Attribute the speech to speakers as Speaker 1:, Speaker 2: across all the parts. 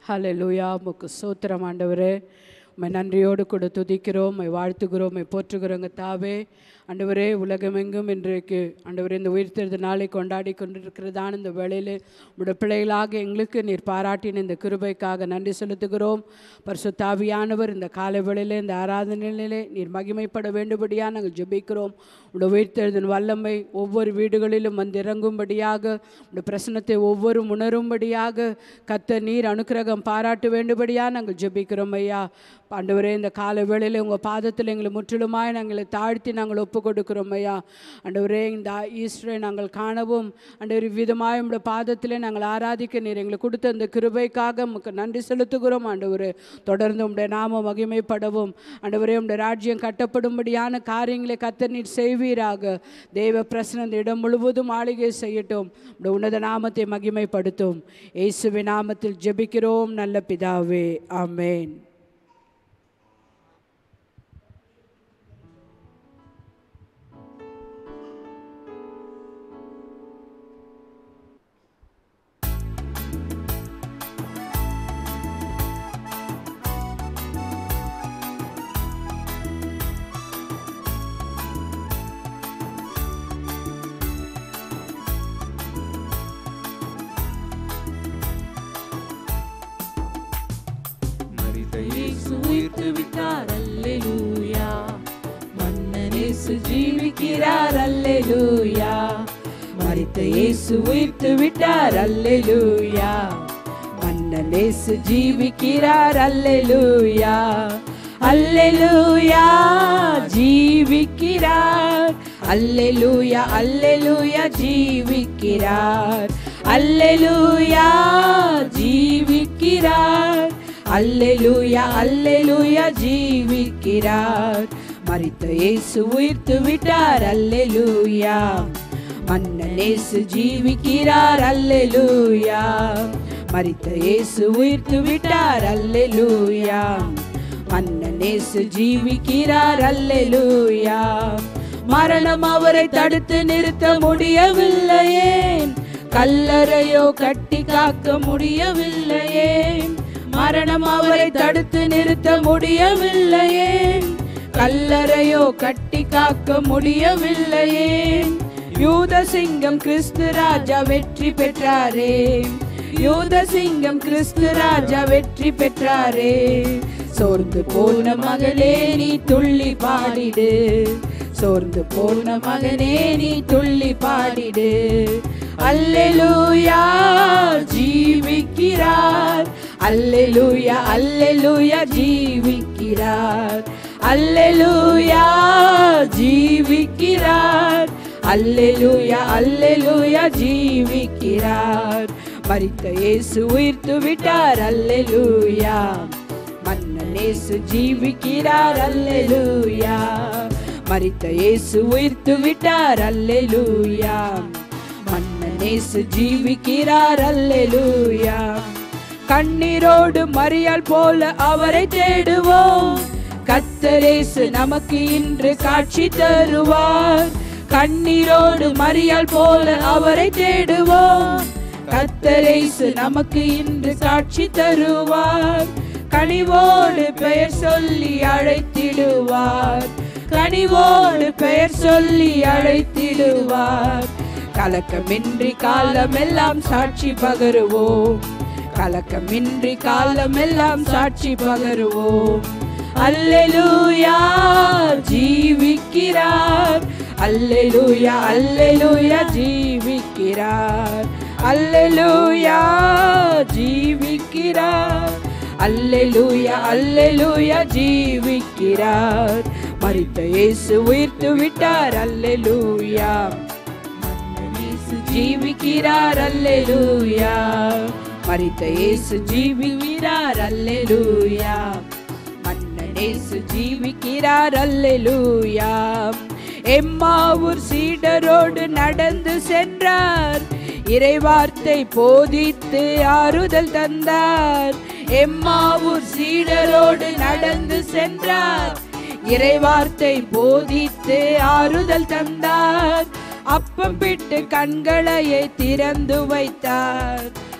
Speaker 1: ஹalleluya உமக்கு சோத்திரம் ஆண்டவரே உம்மை நன்றியோடு கூட துதிக்கிறோம் உம்மை வாழ்த்துகிறோம் உம்மை போற்றுகிறோங்க தாவே ஆண்டவரே உலகமெங்கும் இன்றைக்கு ஆண்டவரே இந்த உயிர்த்தெழுந்த நாளை கொண்டாடி கொண்டிருக்கிறதான இந்த வேளையில் உடைய பிள்ளைகளாக எங்களுக்கு நீர் பாராட்டின இந்த கிருபைக்காக நன்றி செலுத்துகிறோம் பரிசுத்தாவியானவர் இந்த காலை வேளையிலே இந்த ஆராதனையிலே நீர் மகிமைப்பட வேண்டும்படியாக நாங்கள் ஜெபிக்கிறோம் உடைய உயிர்த்தெழுதின் வல்லமை ஒவ்வொரு வீடுகளிலும் வந்து இறங்கும்படியாக உடைய பிரசனத்தை ஒவ்வொரு உணரும்படியாக கத்த நீர் அனுக்கிரகம் பாராட்ட வேண்டும்படியாக நாங்கள் ஜெபிக்கிறோம் ஐயா ஆண்டவரே இந்த கால வேளையில் உங்கள் பாதத்தில் எங்களை முற்றிலுமாய் நாங்களை தாழ்த்தி நாங்கள் ஒப்பு கொடுக்கிறோம் ஐயா ஆண்டவரே இந்த ஈஸ்டரை நாங்கள் காணவும் ஆண்டவர் விதமாய் உடைய பாதத்திலே நாங்கள் ஆராதிக்க நீர் எங்களுக்கு கொடுத்த இந்த கிருபைக்காக உமக்கு நன்றி செலுத்துகிறோம் ஆண்டவரே தொடர்ந்து உடைய நாம மகிமைப்படவும் ஆண்டவரே உடைய ராஜ்யம் கட்டப்படும்படியான காரியங்களை கத்த நீர் செய்வீராக தெய்வ பிரசன இந்த இடம் முழுவதும் ஆளுகை செய்யட்டும் உடைய உன்னத நாமத்தை மகிமைப்படுத்தும் இயேசுவின் நாமத்தில் ஜெபிக்கிறோம் நல்ல பிதாவே ஆமென்
Speaker 2: மரித்த இயேசு உயிர்த்து விட்டார் அல்லேலூயா மன்னன் இயேசு ஜீவிக்கிறார் அல்லேலூயா மரித்த இயேசு உயிர்த்து விட்டார் அல்லேலூயா மன்னன் இயேசு ஜீவிக்கிறார் அல்லேலூயா அல்லேலூயா ஜீவிக்கிறார் அல்லேலூயா அல்லேலூயா ஜீவிக்கிறார் அல்லேலூயா ஜீவிக்கிறார் அல்லேலூயா அல்லேலூயா ஜீவிக்கிறார் மரித்த இயேசு உயிர்த்து விட்டார் அல்லேலூயா மன்னன் இயேசு ஜீவிக்கிறார் அல்லேலூயா மரித்த இயேசு உயிர்த்து விட்டார் அல்லேலூயா மன்னன் இயேசு ஜீவிக்கிறார் அல்லேலூயா மரணம் அவரை தடுத்து நிறுத்த முடியவில்லையே கல்லறையோ கட்டி காக்க முடியவில்லையே மரணம் அவரை தடுத்து நிறுத்த முடியவில்லையே கல்லறையோ கட்டி காக்க முடியவில்லையே யூத சிங்கம் கிறிஸ்து ராஜா வெற்றி பெற்றாரே யூத சிங்கம் கிறிஸ்து ராஜா வெற்றி பெற்றாரே சோர்ந்து போன மகளே நீ துள்ளி பாடிடு சோர்ந்து போன மகனே நீ துள்ளி பாடிடு அல்லேலூயா ஜீவிக்கிறார் அல்லேலூயா அல்லேலூயா ஜீவிக்கிறார் அல்லேலூயா ஜீவிக்கிறார் அல்லேலூயா அல்லேலூயா ஜீவிக்கிறார் மரித்த இயேசு உயிர்த்து விட்டார் அல்லேலூயா மன்னன் இயேசு ஜீவிக்கிறார் அல்லேலூயா மரித்த இயேசு உயிர்த்து விட்டார் அல்லேலூயா மன்னன் இயேசு ஜீவிக்கிறார் அல்லேலூயா கண்ணீரோடு மறியால் போல அவரை தேடுவோம் கத்தரேசு நமக்கு இன்று காட்சி தருவார் கண்ணீரோடு மறியால் போல அவரை தேடுவோம் கத்தரேசு நமக்கு இன்று காட்சி தருவார் கனிவோடு பெயர் சொல்லி அழைத்திடுவார் கனிவோடு பெயர் சொல்லி அழைத்திடுவார் கலக்கமின்றி காலமெல்லாம் சாட்சி பகருவோம் கலக்கமின்றி காலமெல்லாம் சாட்சி பகருவோம் அல்லேலூயா ஜீவிக்கிறார் அல்லேலூயா அல்லேலூயா ஜீவிக்கிறார் அல்லேலூயா ஜீவிக்கிறார் அல்லேலூயா அல்லேலூயா ஜீவிக்கிறார் மரித்த இயேசு உயிர்த்து விட்டார் அல்லேலூயா மன்னன் இயேசு ஜீவிக்கிறார் அல்லேலூயா மரித்த இயேசு ஜீவிக்கிறார் அல்லேலூயா மன்னன் இயேசு ஜீவிக்கிறார் அல்லேலூயா எம்மாவூர் சீடரோடு நடந்து சென்றார் இறைவார்த்தை போதித்து ஆறுதல் தந்தார் எம்மாவூர் சீடரோடு நடந்து சென்றார் இறைவார்த்தை போதித்து ஆறுதல் தந்தார் அப்பம் பிட்டு கண்களையே திறந்து வைத்தார்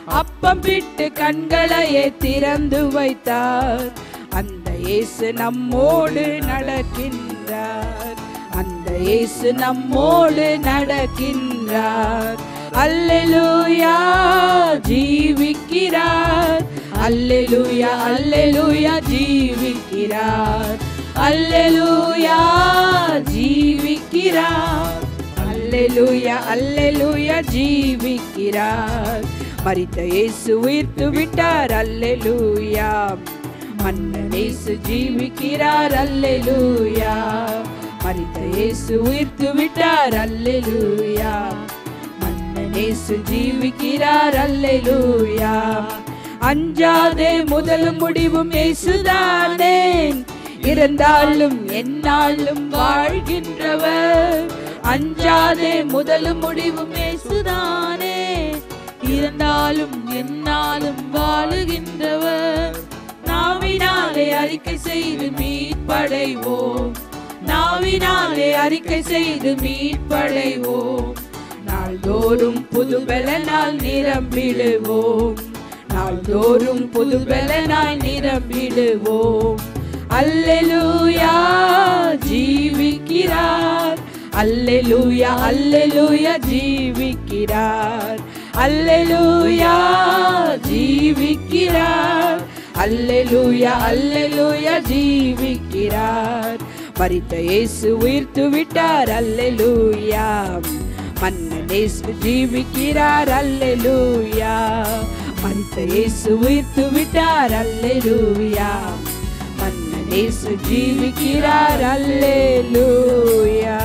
Speaker 2: அப்பம் பிட்டு கண்களையே திறந்து வைத்தார் அந்த இயேசு நம்மோடு நடக்கின்றார் அந்த இயேசு நம்மோடு நடக்கின்றார் அல்லேலூயா ஜீவிக்கிறார் அல்லேலூயா அல்லேலூயா ஜீவிக்கிறார் அல்லேலூயா ஜீவிக்கிறார் அல்லேலூயா அல்லேலூயா ஜீவிக்கிறார் மரித்த இயேசு உயிர்த்து விட்டார் அல்லேலூயா மன்னன் இயேசு ஜீவிக்கிறார் அல்லேலூயா மரித்த இயேசு உயிர்த்து விட்டார் அல்லேலூயா மன்னன் இயேசு ஜீவிக்கிறார் அல்லேலூயா அஞ்சாதே முதலும் முடிவும் இயேசுதானே இருந்தாலும் என்னாலும் வாழ்கின்றவர் அஞ்சாதே முதலும் முடிவும் இயேசுதானே இருந்தாலும் என்னாலும் வாழுகின்றவர் நாவினாலே அறிக்கை செய்து மீட்படைவோம் நாவினாலே அறிக்கை செய்து மீட்படைவோம் நாள்தோறும் புது பலனால் நிரம்பிடுவோம் நாள்தோறும் புது பலனாய் நிரம்பிடுவோம் அல்லேலூயா ஜீவிக்கிறார் அல்லேலூயா அல்லேலூயா ஜீவிக்கிறார் அல்லேலூயா ஜீவிக்கிறார் அல்லேலூயா அல்லேலூயா ஜீவிக்கிறார் மரித்த இயேசு உயிர்த்து விட்டார் அல்லேலூயா மன்னன் இயேசு ஜீவிக்கிறார் அல்லேலூயா மரித்த இயேசு உயிர்த்து விட்டார் அல்லேலூயா மன்னன் இயேசு ஜீவிக்கிறார் அல்லேலூயா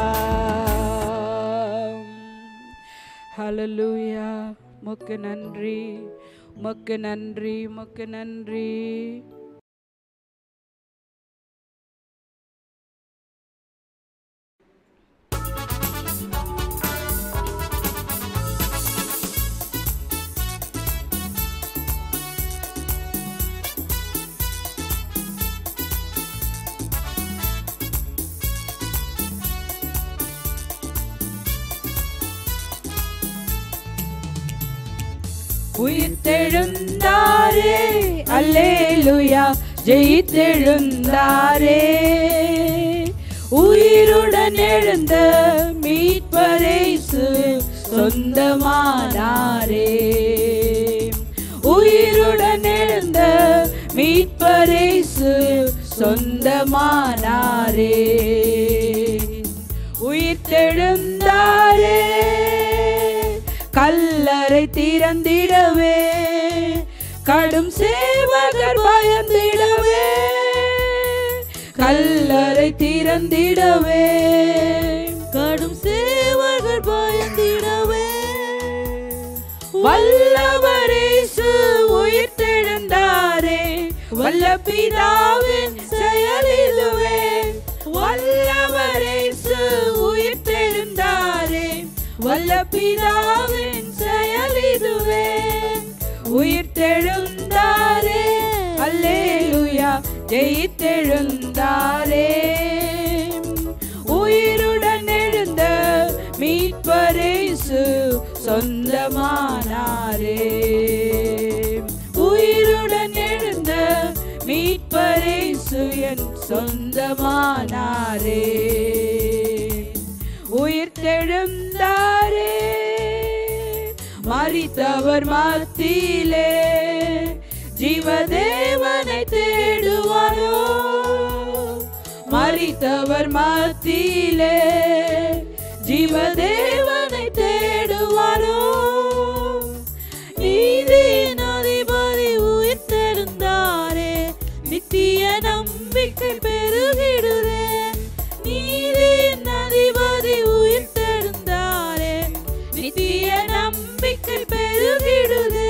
Speaker 2: ஹalleluya மொக்கு நன்றி மொக்கு நன்றி மொக்கு நன்றி உயிர்த்தெழுந்தாரே அல்லேலுயா ஜெயித்தெழுந்தாரே உயிருடன் எழுந்த மீட்பரேசு சொந்தமானாரே உயிருடன் எழுந்த மீட்பரேசு சொந்தமானாரே உயிர்த்தெழுந்தாரே கல்லறை திறந்திடவே கடும் சேவகர் பயந்திடவே கல்லறை திறந்திடவே கடும் சேவகர் பயந்திடவே வல்லவரேசு உயிர்த்தெழுந்தாரே வல்ல பிதாவின் செயலிதுவே வல்லவரேசு உயிர்த்தெழுந்தாரே வல்ல பிதாவின் செயலிதுவே உயிர்த்தெழுந்தாரே அல்லேலுயா ஜெயித்தெழுந்தாரே உயிருடன் எழுந்த மீட்பரேசு சொந்தமானாரே உயிருடன் எழுந்த மீட்பரேசு என் சொந்தமானாரே உயிர்த்தெழுந்தாரே மறித்தவர் மத்தியிலே ஜீவதேவனை தேடுவாரோ மறித்தவர் மத்தியிலே ஜீவதேவனை தேடுவாரோ நீதியின் அதிபதி உயிர்த்தெழுந்தாரே நித்திய நம்பிக்கை பெருகிடுதே நீதியின் அதிபதி உயிர்த்தெழுந்தாரே நித்திய நம்பிக்கை பெருகிடுதே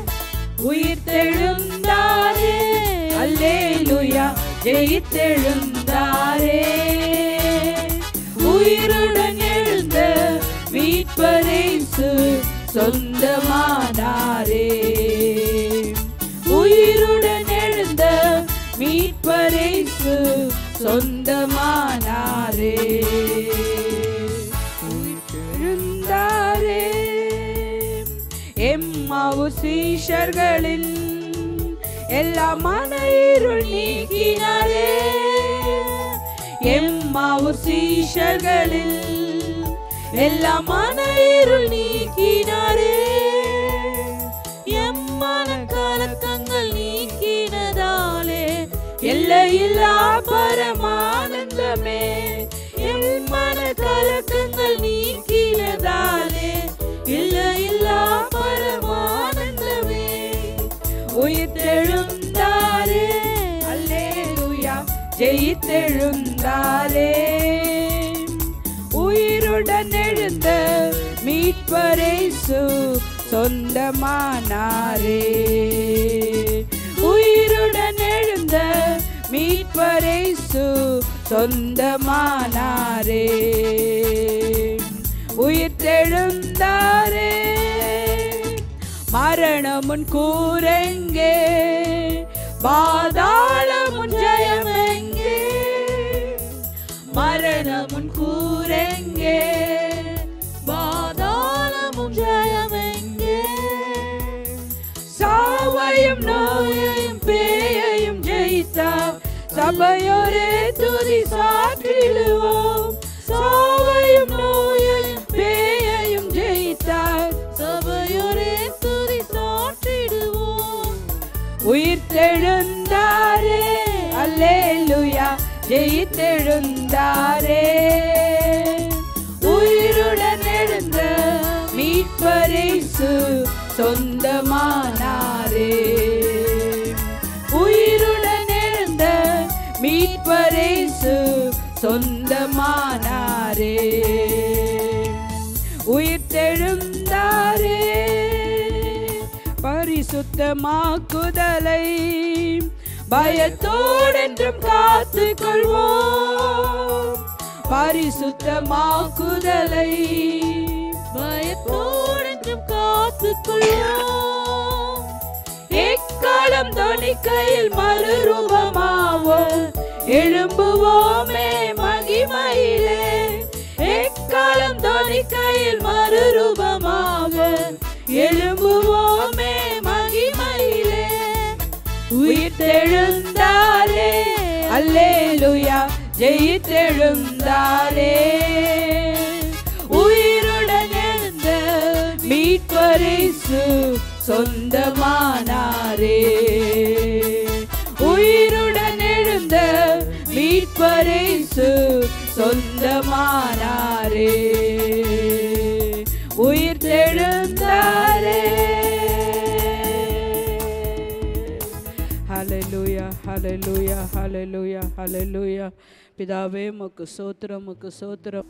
Speaker 2: உயிர்த்தெழுந்தாரே அல்லேலுயா ஜெயித்தெழுந்தாரே உயிருடன் எழுந்த மீட்பரேசு சொந்தமானாரே உயிருடன் எழுந்த மீட்பரேசு சொந்தமானாரே உயிர்த்தெழுந்தாரே எம்
Speaker 1: எம்மாவு சீஷர்களின் எல்லா மன இருள் நீக்கினாரே எம்மாவு சீஷர்களில் எல்லா மன இருள் நீக்கினாரே
Speaker 2: எம்மன கலக்கங்கள் நீக்கினதாலே
Speaker 1: எல்லையில்லா பரமானந்தமே
Speaker 2: என் மன கலக்கங்கள் நீக்கினதாலே இல்லையில்லா பரமானந்தமே
Speaker 1: உயிர்த்தெழுந்தாரே அல்லேலூயா ஜெயித்தெழுந்தாரே உயிருடன் எழுந்த மீட்பரேசு சொந்தமானாரே உயிருடன் எழுந்த மீட்பரேசு சொந்தமானாரே உயிர்த்தெழுந்தாரே மரணமுன் கூரெங்கே பாதாளமுன் ஜெயமெங்கே மரணமுன் கூரெங்கே
Speaker 2: பாதாளமும் ஜெயமெங்கே
Speaker 1: சாவையும் நோயையும் பேயையும் ஜெயித்தார் சபையோரே துதி சாற்றிடுவோம் சாவையும் நோயையும் பேயையும் ஜெயித்தார்
Speaker 2: சபையோரே துதி சாற்றிடுவோம்
Speaker 1: உயிர்த்தெழுந்தாரே அல்லேலூயா ஜெயித்தெழுந்தாரே உயிருடன் எழுந்த மீட்பரேசு சொந்தமானாரே உயிருடன் எழுந்த மீட்பரேசு சொந்தமானாரே உயிர்த்தெழுந்தாரே பரிசுத்தமாக்குதலை பயத்தோடென்றும் காத்து கொள்வோம் பரிசுத்தமாக்குதலை
Speaker 2: பயத்தோடென்றும் காத்துக்கொள்வோம்
Speaker 1: எக்காலம் தொனிக்கையில் மறுரூபமாவோம் எழும்புவோமே மகிமையிலே எக்காலம் தொனிக்கையில் மறுரூபமாக எழும்புவோமே மகிமையிலே உயிர்த்தெழுந்தாரே அல்லேலூயா ஜெயித்தெழுந்தாரே உயிருடன் எழுந்த மீட்பரிசு சொந்தமானாரே உயிருடன் எழுந்த மீட்பரிசு சொந்தமானாரே உயிர்த்தெழுந்தாரே ஹalleluya ஹalleluya ஹalleluya ஹalleluya பிதாவே உமக்கு சோத்திரம் உமக்கு சோத்திரம்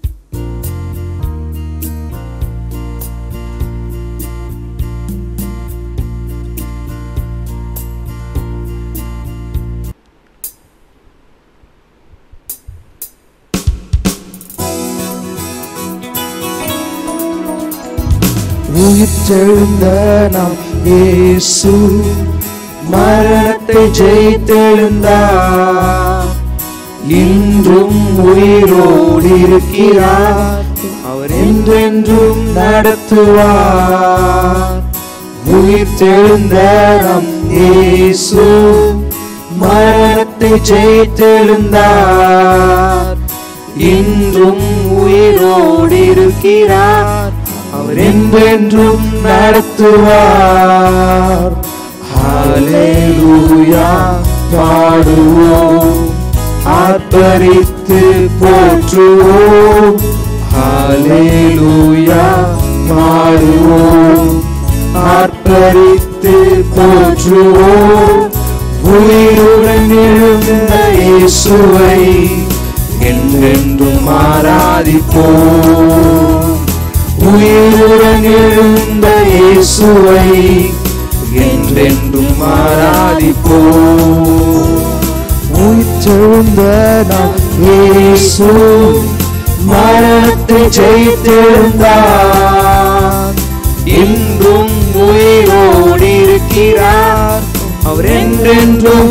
Speaker 3: உயிர்த்தெழுந்த நாம் இயேசு மரணத்தை ஜெயித்தெழுந்தார் இன்றும் உயிரோடு இருக்கிறார் அவர் என்றென்றும் நடத்துவார் உயிர்த்தெழுந்த நம் இயேசு மரணத்தை ஜெயித்தெழுந்தார் இன்றும் உயிரோடு இருக்கிறார் அவர் என்றென்றும் நடத்துவார் ஹalleluya பாடுவோம் ஆர்ப்பரித்து போற்றுவோம் ஹalleluya பாடுவோம் ஆர்ப்பரித்து போற்றுவோம் உயிருடன் எழுந்த இயேசுவை என்றென்றும் ஆராதிப்போம் உயிருடன் எழுந்த இயேசுவை என்றென்றும் ஆராதிப்போம் உயிர்த்தெழுந்த நாம் இயேசு மரணத்தை ஜெயித்தெழுந்தார் இன்றும் உயிரோடு இருக்கிறார் அவர் என்றென்றும்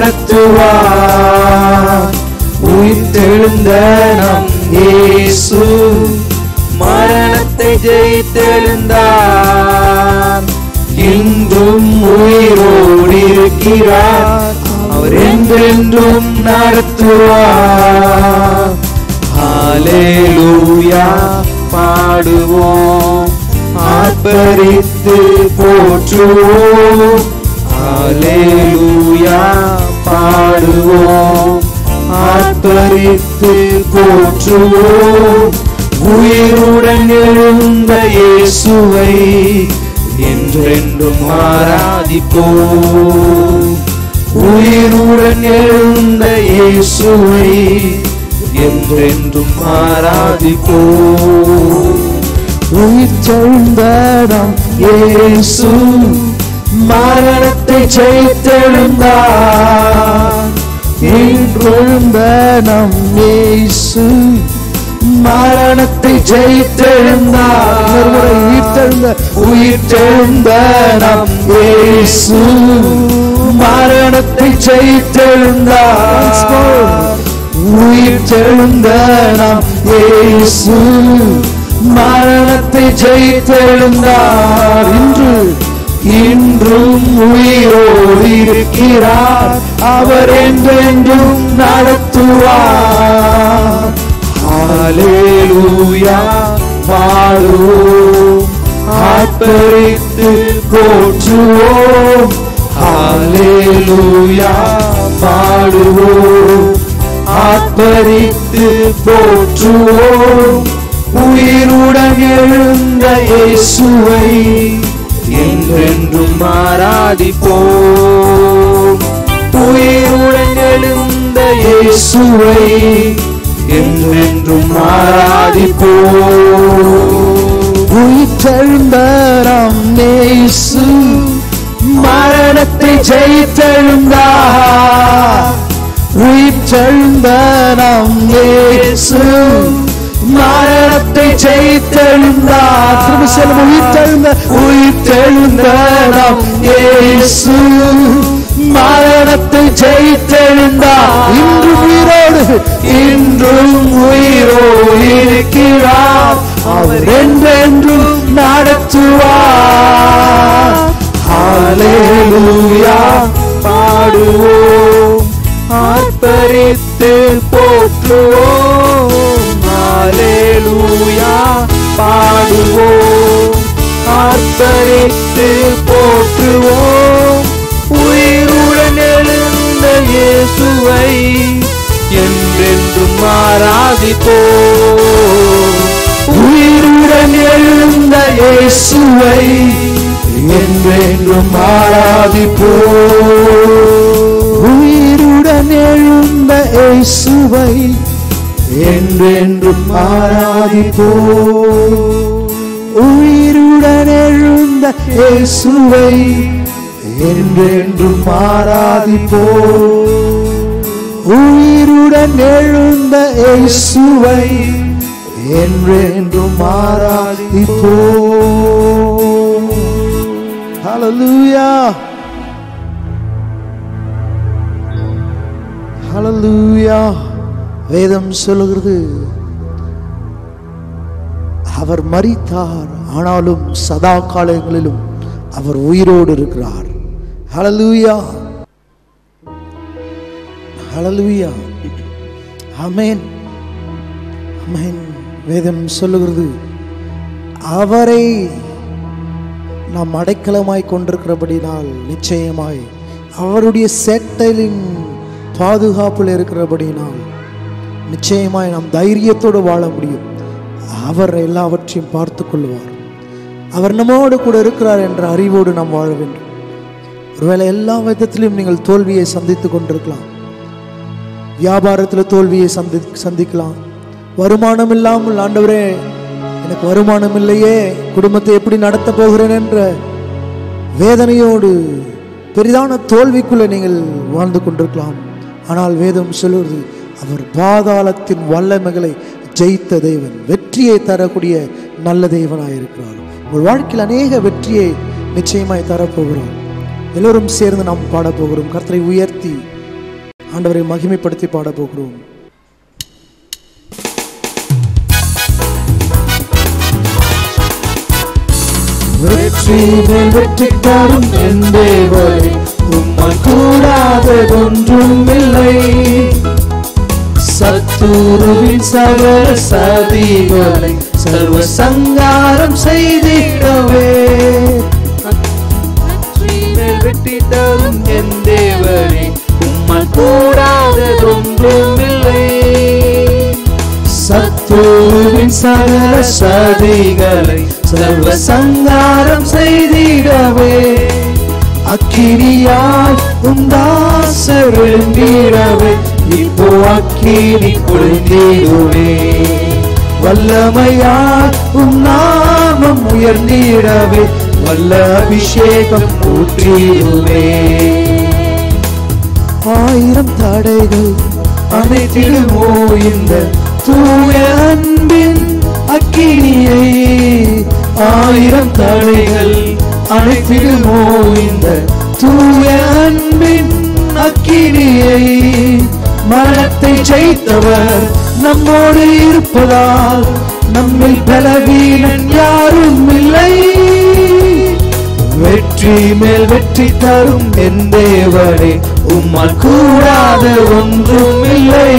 Speaker 3: நடத்துவார் உயிர்த்தெழுந்த நம் இயேசு மரணத்தை ஜெயித்தெழுந்தார் உயிரோடு இருக்கிறார் அவர் என்றென்றும் நடத்துவார் ஹalleluya பாடுவோம் ஆர்ப்பரித்து போற்றுவோம் ஹalleluya பாடுவோம் ஆர்ப்பரித்து போற்றுவோம் உயிருடன் எழுந்த இயேசுவை என்றென்றும் ஆராதிப்போம் உயிருடன் எழுந்த இயேசுவை என்றென்றும் ஆராதிப்போம் உயிர் தெழுந்தடம் இயேசு மரணத்தை ஜெயித்தெழுந்தார் இன்றெழுந்த நம் இயேசு மரணத்தை ஜெயித்தெழுந்தார் உயிர் தெழுந்த உயிர் தெழுந்த நம் இயேசு மரணத்தை ஜெயித்தெழுந்தார் உயிர் தெழுந்த நம் இயேசு மரணத்தை ஜெயித்தெழுந்தார் இன்று இன்றும் உயிரோடு இருக்கிறார் அவர் என்றென்றும் நடத்துவார் ஹalleluya பாடுவோம் ஆர்ப்பரித்து போற்றுவோம் ஹalleluya பாடுவோம் ஆர்ப்பரித்து போற்றுவோம் உயிருடன் எழுந்த இயேசுவை என்றென்றும் ஆராதிப்போம் உயிருடன் எழுந்த இயேசுவை என்றென்றும் ஆராதிப்போம் உயிர்த்தெழுந்த நம் இயேசு மரணத்தை ஜெயித்தெழுந்தார் உயிர்த்தெழுந்த நம் இயேசு மரணத்தை ஜெயித்தெழுந்தார் திரும்ப சொல்லுங்க உயிர்த்தெழுந்த உயிர்த்தெழுந்த நம் இயேசு மரணத்தை ஜெயித்தெழுந்தார் இன்றும் உயிரோடு இன்றும் உயிரோடு இருக்கிறார் அவர் என்றென்றும் நடத்துவார் ஹalleluya பாடுவோம் ஆர்ப்பரித்து போற்றுவோம் ஹalleluya பாடுவோம் ஆர்ப்பரித்து போற்றுவோம் உயிருடன் எழுந்த இயேசுவை என்றென்றும் ஆராதிப்போம் உயிருடன் எழுந்த இயேசுவை என்றென்றும் ஆராதிப்போம் உயிருடன் எழுந்த இயேசுவை என்றென்றும் ஆராதிப்போம் உயிருடன் எழுந்த இயேசுவை என்றென்றும் ஆராதிப்போம் உயிருடன் எழுந்த இயேசுவை என்றென்றும் ஆராதிப்போம் ஹalleluya ஹalleluya வேதம் சொல்லுகிறது அவர் மரித்தார் ஆனாலும் சதா காலங்களிலும் அவர் உயிரோடு இருக்கிறார் ஹalleluya ஹalleluya ஆமென் ஆமென் வேதம் சொல்லுகிறது அவரை நாம் அடைக்கலமாய் கொண்டிருக்கிறபடினால் நிச்சயமாய் அவருடைய சேட்டையின் பாதுகாப்பில் இருக்கிறபடினால் நிச்சயமாய் நாம் தைரியத்தோடு வாழ முடியும் அவர் எல்லாவற்றையும் பார்த்து கொள்வார் அவர் நம்மோடு கூட இருக்கிறார் என்ற அறிவோடு நாம் வாழ வேண்டும் ஒருவேளை எல்லா விதத்திலும் நீங்கள் தோல்வியை சந்தித்து கொண்டிருக்கலாம் வியாபாரத்தில் தோல்வியை சந்தி சந்திக்கலாம் வருமானம் இல்லாமல் ஆண்டவரே எனக்கு வருமானம் இல்லையே குடும்பத்தை எப்படி நடத்த போகிறேன் என்ற வேதனையோடு பெரிதான தோல்விக்குள்ளே நீங்கள் வாழ்ந்து கொண்டிருக்கலாம் ஆனால் வேதம் சொல்லுவது அவர் பாதாளத்தின் வல்லமைகளை ஜெயித்த தேவன் வெற்றியை தரக்கூடிய நல்ல தேவனாயிருக்கிறார் உங்கள் வாழ்க்கையில் அநேக வெற்றியை நிச்சயமாய் தரப்போகிறோம் எல்லோரும் சேர்ந்து நாம் பாடப் போகிறோம் கர்த்தரை உயர்த்தி ஆண்டவரை மகிமைப்படுத்தி பாடப் போகிறோம் வெற்றி மேல் வெற்றி தரும் என் தேவனே உம்மால் கூடாததொன்றும் இல்லை சத்துருவின் சகல சதிகளை சர்வ சங்காரம் செய்திடவே மேல் வெற்றி தரும் என் தேவனே உம்மால் கூடாததொன்றும் இல்லை சத்துருவின் சகல சதிகளை சர்வ சங்காரம் செய்திடவே அக்கினியால் உந்தாசர் எழுந்திடவே இப்போ அக்கினி பொழுந்திடுவே வல்லமையால் உம் நாமம் உயர்ந்திடவே வல்ல அபிஷேகம் ஊற்றிடுவே ஆயிரம் தடைகள் அனைத்திலுமோ இந்த தூய அன்பின் அக்கினியை ஆயிரம் தடைகள் அனைத்திலுமோ இந்த தூய அன்பின் அக்கினியை மரணத்தை ஜெயித்தவர் நம்மோடு இருப்பதால் நம்மில் பலவீனன் யாரும் இல்லை வெற்றி மேல் வெற்றி தரும் என் தேவனே உம்மால் கூடாத ஒன்றும் இல்லை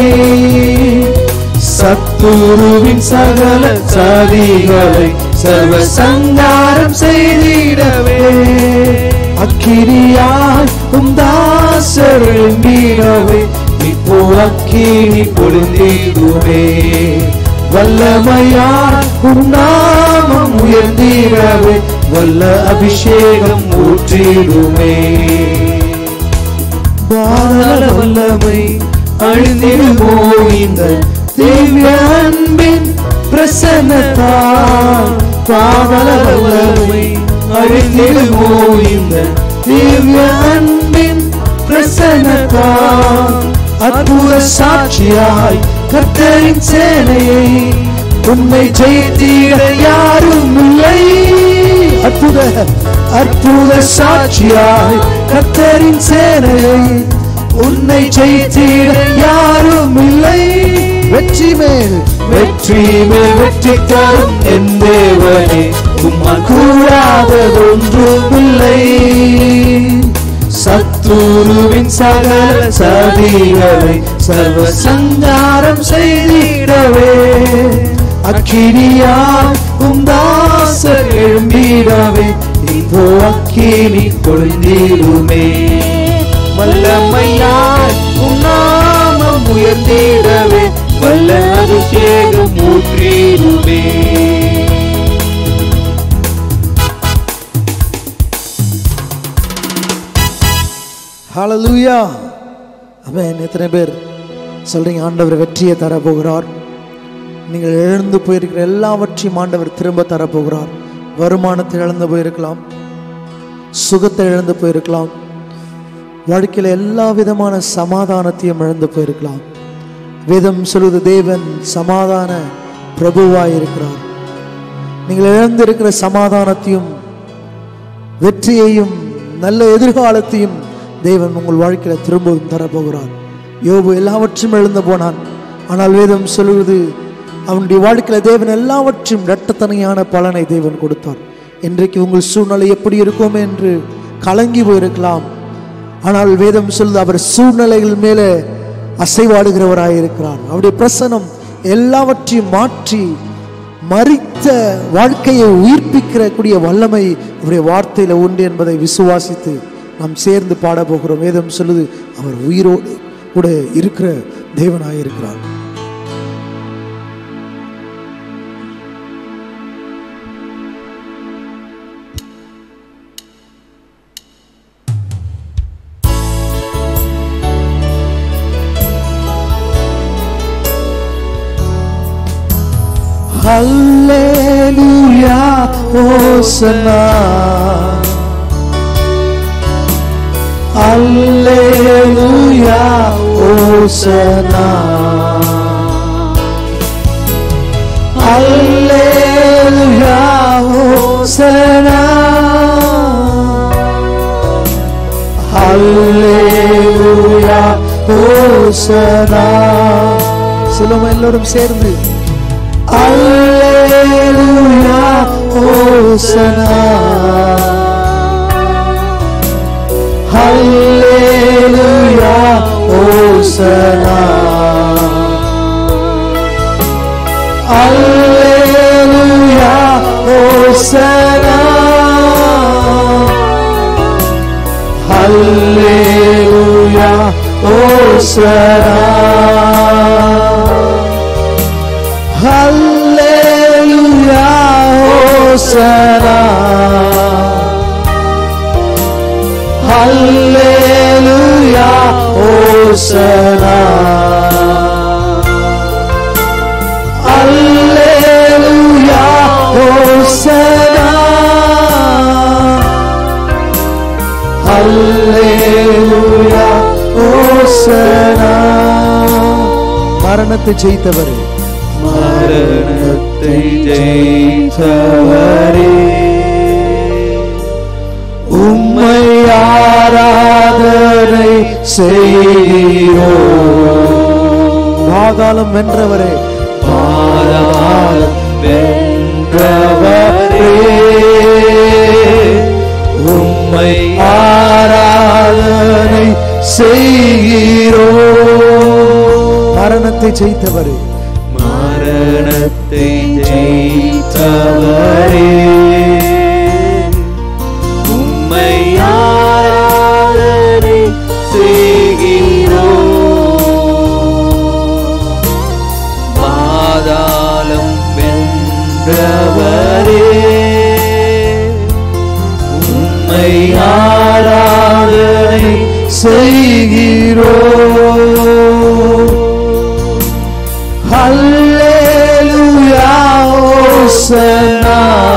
Speaker 3: சத்துருவின் சகல சாதிகளை சர்வ சங்காரம் செய்திடவே அக்கினியாய் உம் தாசர் எழும்பிடவே இப்போ அக்கினி பொழுந்திடுவே வல்லமையார் உம் நாமம் உயர்ந்திடவே வல்ல அபிஷேகம் ஊற்றிடுமே பாதாள வல்லமை அழிந்திடுமோ இந்த திவ்ய அன்பின் பிரசன்னத்தால் பாதாள வல்லமை அழிந்திடுமோ இந்த திவ்ய அன்பின் பிரசன்னத்தால் அற்புத சாட்சியாய் கர்த்தரின் சேனையை உன்னை ஜெயித்தீர யாரும் இல்லை அற்புத அற்புத சாட்சியாய் கர்த்தரின் சேனையை உன்னை ஜெயித்தீர யாரும் இல்லை வெற்றி மேல் வெற்றி மேல் வெற்றி தரும் என் தேவனே உம்மா கூடாததொன்றும் இல்லை சத்துருவின் சகல சதிகளை சர்வ சங்காரம் செய்திடவே அக்கினியாய் உம் தாசர் எழும்பிடவே இப்போ அக்கினி பொழுந்திடுமே வல்லமையாய் உம் நாமம் உயர்ந்திடவே வல்ல அபிஷேகம் ஊற்றிடுமே ஹalleluya ஆமென் எத்தனை பேர் சொல்றீங்க ஆண்டவர் வெற்றியை தர போகிறார் நீங்கள் இழந்து போயிருக்கிற எல்லாவற்றையும் ஆண்டவர் திரும்ப தர போகிறார் வருமானத்தை இழந்து போயிருக்கலாம் சுகத்தை இழந்து போயிருக்கலாம் வாழ்க்கையில் எல்லா விதமான சமாதானத்தையும் இழந்து போயிருக்கலாம் வேதம் சொல்வது தேவன் சமாதான பிரபுவாய் இருக்கிறார் நீங்கள் இழந்திருக்கிற சமாதானத்தையும் வெற்றியையும் நல்ல எதிர்காலத்தையும் தேவன் உங்கள் வாழ்க்கையில திரும்பவும் தரப்போகிறார் யோபு எல்லாவற்றையும் எழுந்து போனான் ஆனால் வேதம் சொல்லுவது அவனுடைய வாழ்க்கையில தேவன் எல்லாவற்றையும் இரட்டத்தனையான பலனை தேவன் கொடுத்தார் இன்றைக்கு உங்கள் சூழ்நிலை எப்படி இருக்கும் என்று கலங்கி போயிருக்கலாம் ஆனால் வேதம் சொல்லுது அவர் சூழ்நிலைகள் மேலே அசைவாடுகிறவராய் இருக்கிறார் அவருடைய பிரசனம் எல்லாவற்றையும் மாற்றி மறித்த வாழ்க்கையை உயிர்ப்பிக்கிற கூடிய வல்லமை அவருடைய வார்த்தையில உண்டு என்பதை விசுவாசித்து நாம் சேர்ந்து பாட போகிறோம் வேதம் சொல்லுது அவர் உயிரோடு கூட இருக்கிற தேவனாய் இருக்கிறார் Hallelujah, Hosanna. Hallelujah, Hosanna. Hallelujah, Hosanna. Hallelujah, Hosanna. சொல்லுவோம் எல்லோரும் சேர்ந்து அல்லேலூயா ஓசனா அல்லேலூயா ஓசனா அல்லேலூயா ஓசனா அல்லேலூயா ஓசனா அல்லேலூயா ஓசனா அல்லேலூயா ஓசனா அல்லேலூயா ஓசனா அல்லேலூயா ஓசனா மரணத்தை ஜெயித்தவர்
Speaker 4: மரணத்தை ஜெயித்தவரே
Speaker 3: உம்மை ஆராதனை செய்கிறோ பாதாளம் வென்றவரே
Speaker 4: பாதாளம் வென்றவரே உம்மை
Speaker 3: ஆராதனை செய்கிறோ மரணத்தை ஜெயித்தவரே
Speaker 4: மரணத்தை ஜெயித்தவரே உம்மை ஆராதனை செய்கிறோம் பாதாளம் வென்றவரே உம்மை ஆராதனை
Speaker 3: செய்கிறோ அல்லேலூயா ஓசனா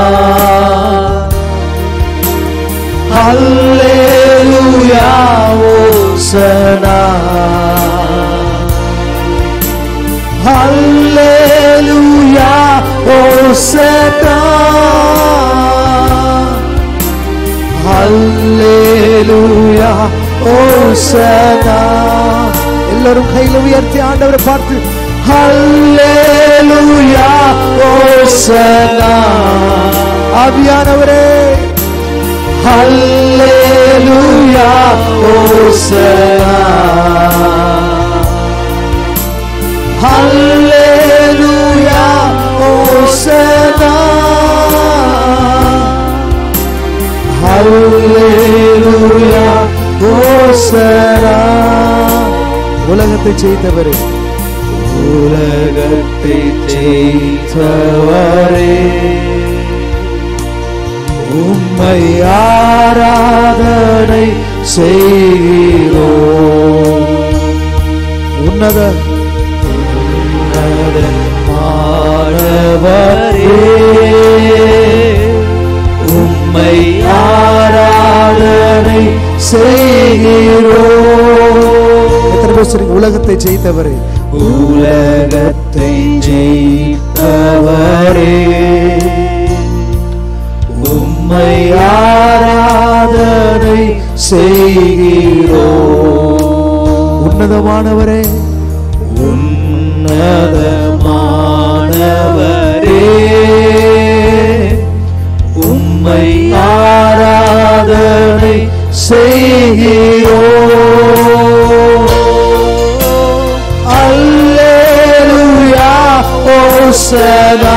Speaker 3: அல்லேலூயா ஓசனா அல்லேலூயா ஓசனா அல்லேலூயா ஓசனா எல்லாரும் கையில உயர்த்தி ஆண்டவரை பார்த்து அல்லேலூயா ஓசனா ஆவியானவரே அல்லேலூயா ஓசனா அல்லேலூயா ஓசனா அல்லேலூயா ஓசனா உலகத்தை செய்தவரே
Speaker 4: உலகத்தை ஜெயித்தவரே
Speaker 3: உம்மை ஆராதனை செய்கிறோ உன்னத
Speaker 4: மாணவரே உம்மை
Speaker 3: ஆராதனை செய்கிறோ எத்தனை பேர் சொல்றீங்க உலகத்தை ஜெயித்தவரே
Speaker 4: உலகத்தை ஜெயித்தவரே உம்மை
Speaker 3: ஆராதனை செய்கிறோ உன்னதமானவரே
Speaker 4: உன்னதமானவரே உம்மை
Speaker 3: ஆராதனை செய்கிறோ அல்லேலூயா ஓசனா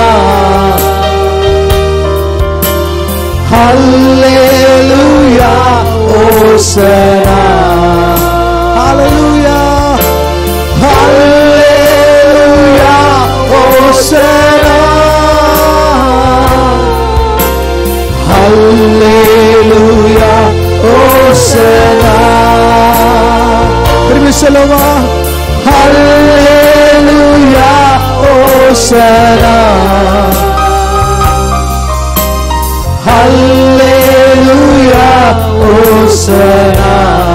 Speaker 3: அல்லேலூயா ஓசனா ஹalleluya ஹalleluya ஓசனா ஹalleluya ஓசனா திரும்பி சொல்லுமா ஹalleluya ஓசனா ஹalleluya ஓசனா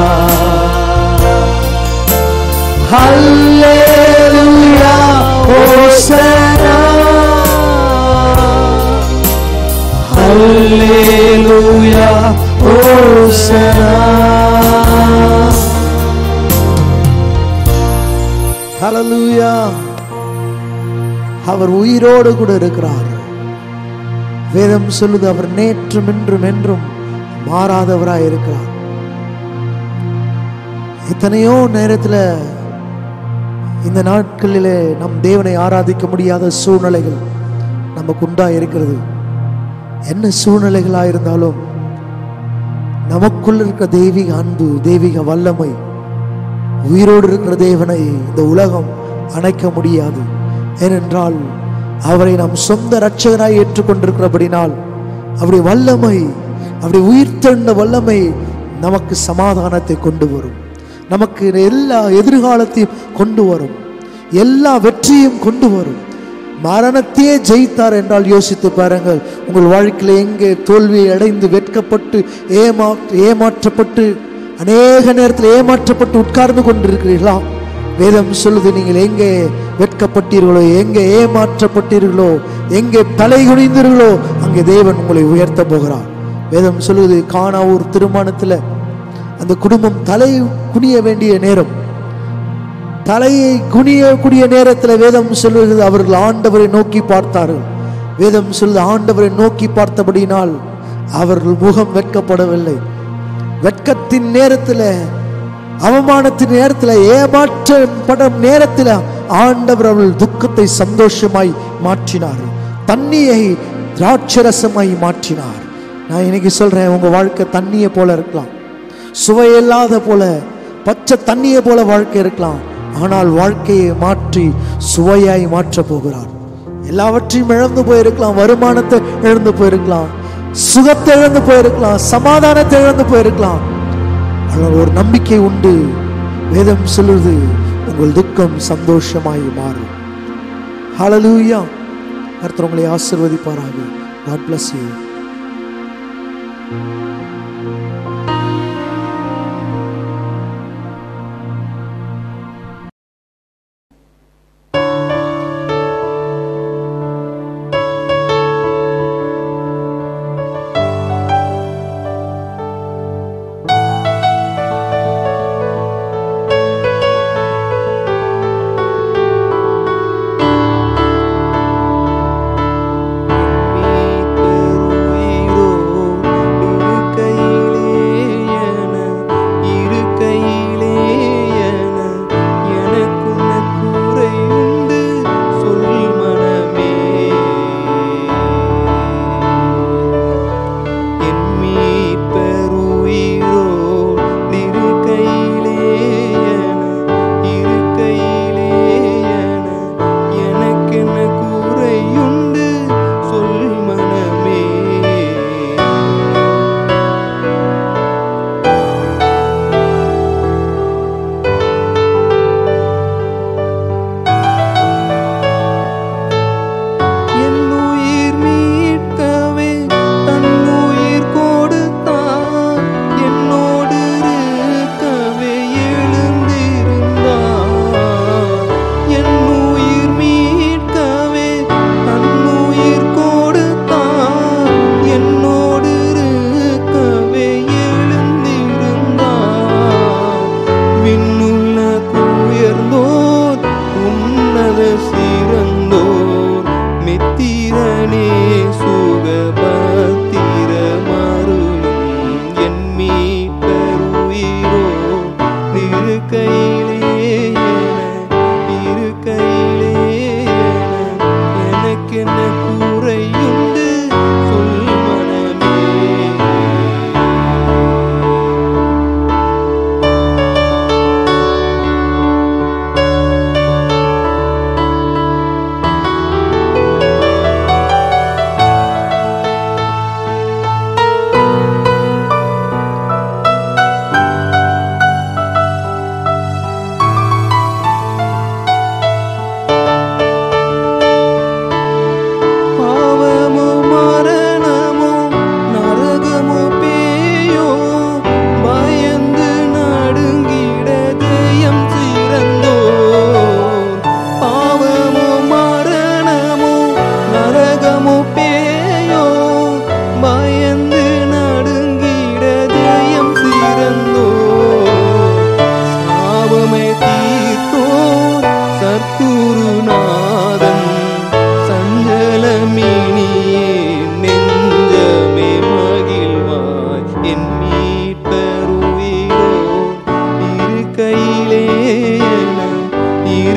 Speaker 3: ஹalleluya ஓசனா ஹalleluya ஓசனா ஹalleluya அவர் உயிரோடு கூட இருக்கிறார் வேதம் சொல்லுது அவர் நேற்றும் இன்றும் என்றும் மாறாதவராய் இருக்கிறார் எத்தனையோ நேரத்துல இந்த நாட்களிலே நம் தேவனை ஆராதிக்க முடியாத சூழ்நிலைகள் நமக்கு உண்டா இருக்கிறது என்ன சூழ்நிலைகளா இருந்தாலும் நமக்குள் இருக்கிற தெய்வீக அன்பு தெய்வீக வல்லமை உயிரோடு இருக்கிற தேவனை இந்த உலகம் அணைக்க முடியாது ஏனென்றால் அவரை நாம் சொந்த இரட்சகராய் ஏற்றுக்கொண்டிருக்கிறபடினால் அவருடைய வல்லமை அவருடைய உயிர்த்தெழுந்த வல்லமை நமக்கு சமாதானத்தை கொண்டு வரும் நமக்கு எல்லா எதிர்காலத்தையும் கொண்டு வரும் எல்லா வெற்றியும் கொண்டு வரும் மரணத்தையே ஜெயித்தார் என்றால் யோசித்து பாருங்கள் உங்கள் வாழ்க்கையில் எங்கே தோல்வியை அடைந்து வெட்கப்பட்டு ஏமா ஏமாற்றப்பட்டு அநேக நேரத்தில் ஏமாற்றப்பட்டு உட்கார்ந்து கொண்டிருக்கிறீர்களா வேதம் சொல்லுது நீங்கள் எங்கே வெட்கப்பட்டீர்களோ எங்கே ஏமாற்றப்பட்டீர்களோ எங்கே தலை குனிந்தீர்களோ அங்கே தேவன் உங்களை உயர்த்த போகிறார் வேதம் சொல்லுது காணாவூர் திருமணத்தில் அந்த குடும்பம் தலை குனிய வேண்டிய நேரம் தலையை குனியக்கூடிய நேரத்தில் வேதம் சொல்லுகிறது அவர்கள் ஆண்டவரை நோக்கி பார்த்தார்கள் வேதம் சொல்லுது ஆண்டவரை நோக்கி பார்த்தபடியினால் அவர்கள் முகம் வெட்கப்படவில்லை வெட்கத்தின் நேரத்தில் அவமானத்தின் நேரத்தில் ஏமாற்றப்படும் நேரத்தில் ஆண்டவர் அவர்கள் துக்கத்தை சந்தோஷமாய் மாற்றினார் தண்ணியை திராட்சரசமாய் மாற்றினார் நான் இன்னைக்கு சொல்றேன் உங்க வாழ்க்கை தண்ணியை போல இருக்கலாம் சுவையில்லாத போல பச்சை தண்ணியை போல வாழ்க்கை இருக்கலாம் ஆனால் வாழ்க்கையை மாற்றி சுவையாய் மாற்ற போகிறார் எல்லாவற்றையும் இழந்து போயிருக்கலாம் வருமானத்தை இழந்து போயிருக்கலாம் சுகத்தை இழந்து போயிருக்கலாம் சமாதானத்தை இழந்து போயிருக்கலாம் ஆனால் ஒரு நம்பிக்கை உண்டு வேதம் சொல்லுது உங்கள் துக்கம் சந்தோஷமாய் மாறும் ஹalleluya கர்த்தர் உங்களை ஆசீர்வதிப்பாராக God bless you
Speaker 4: மீட்டருயிரோ இருக்கையிலே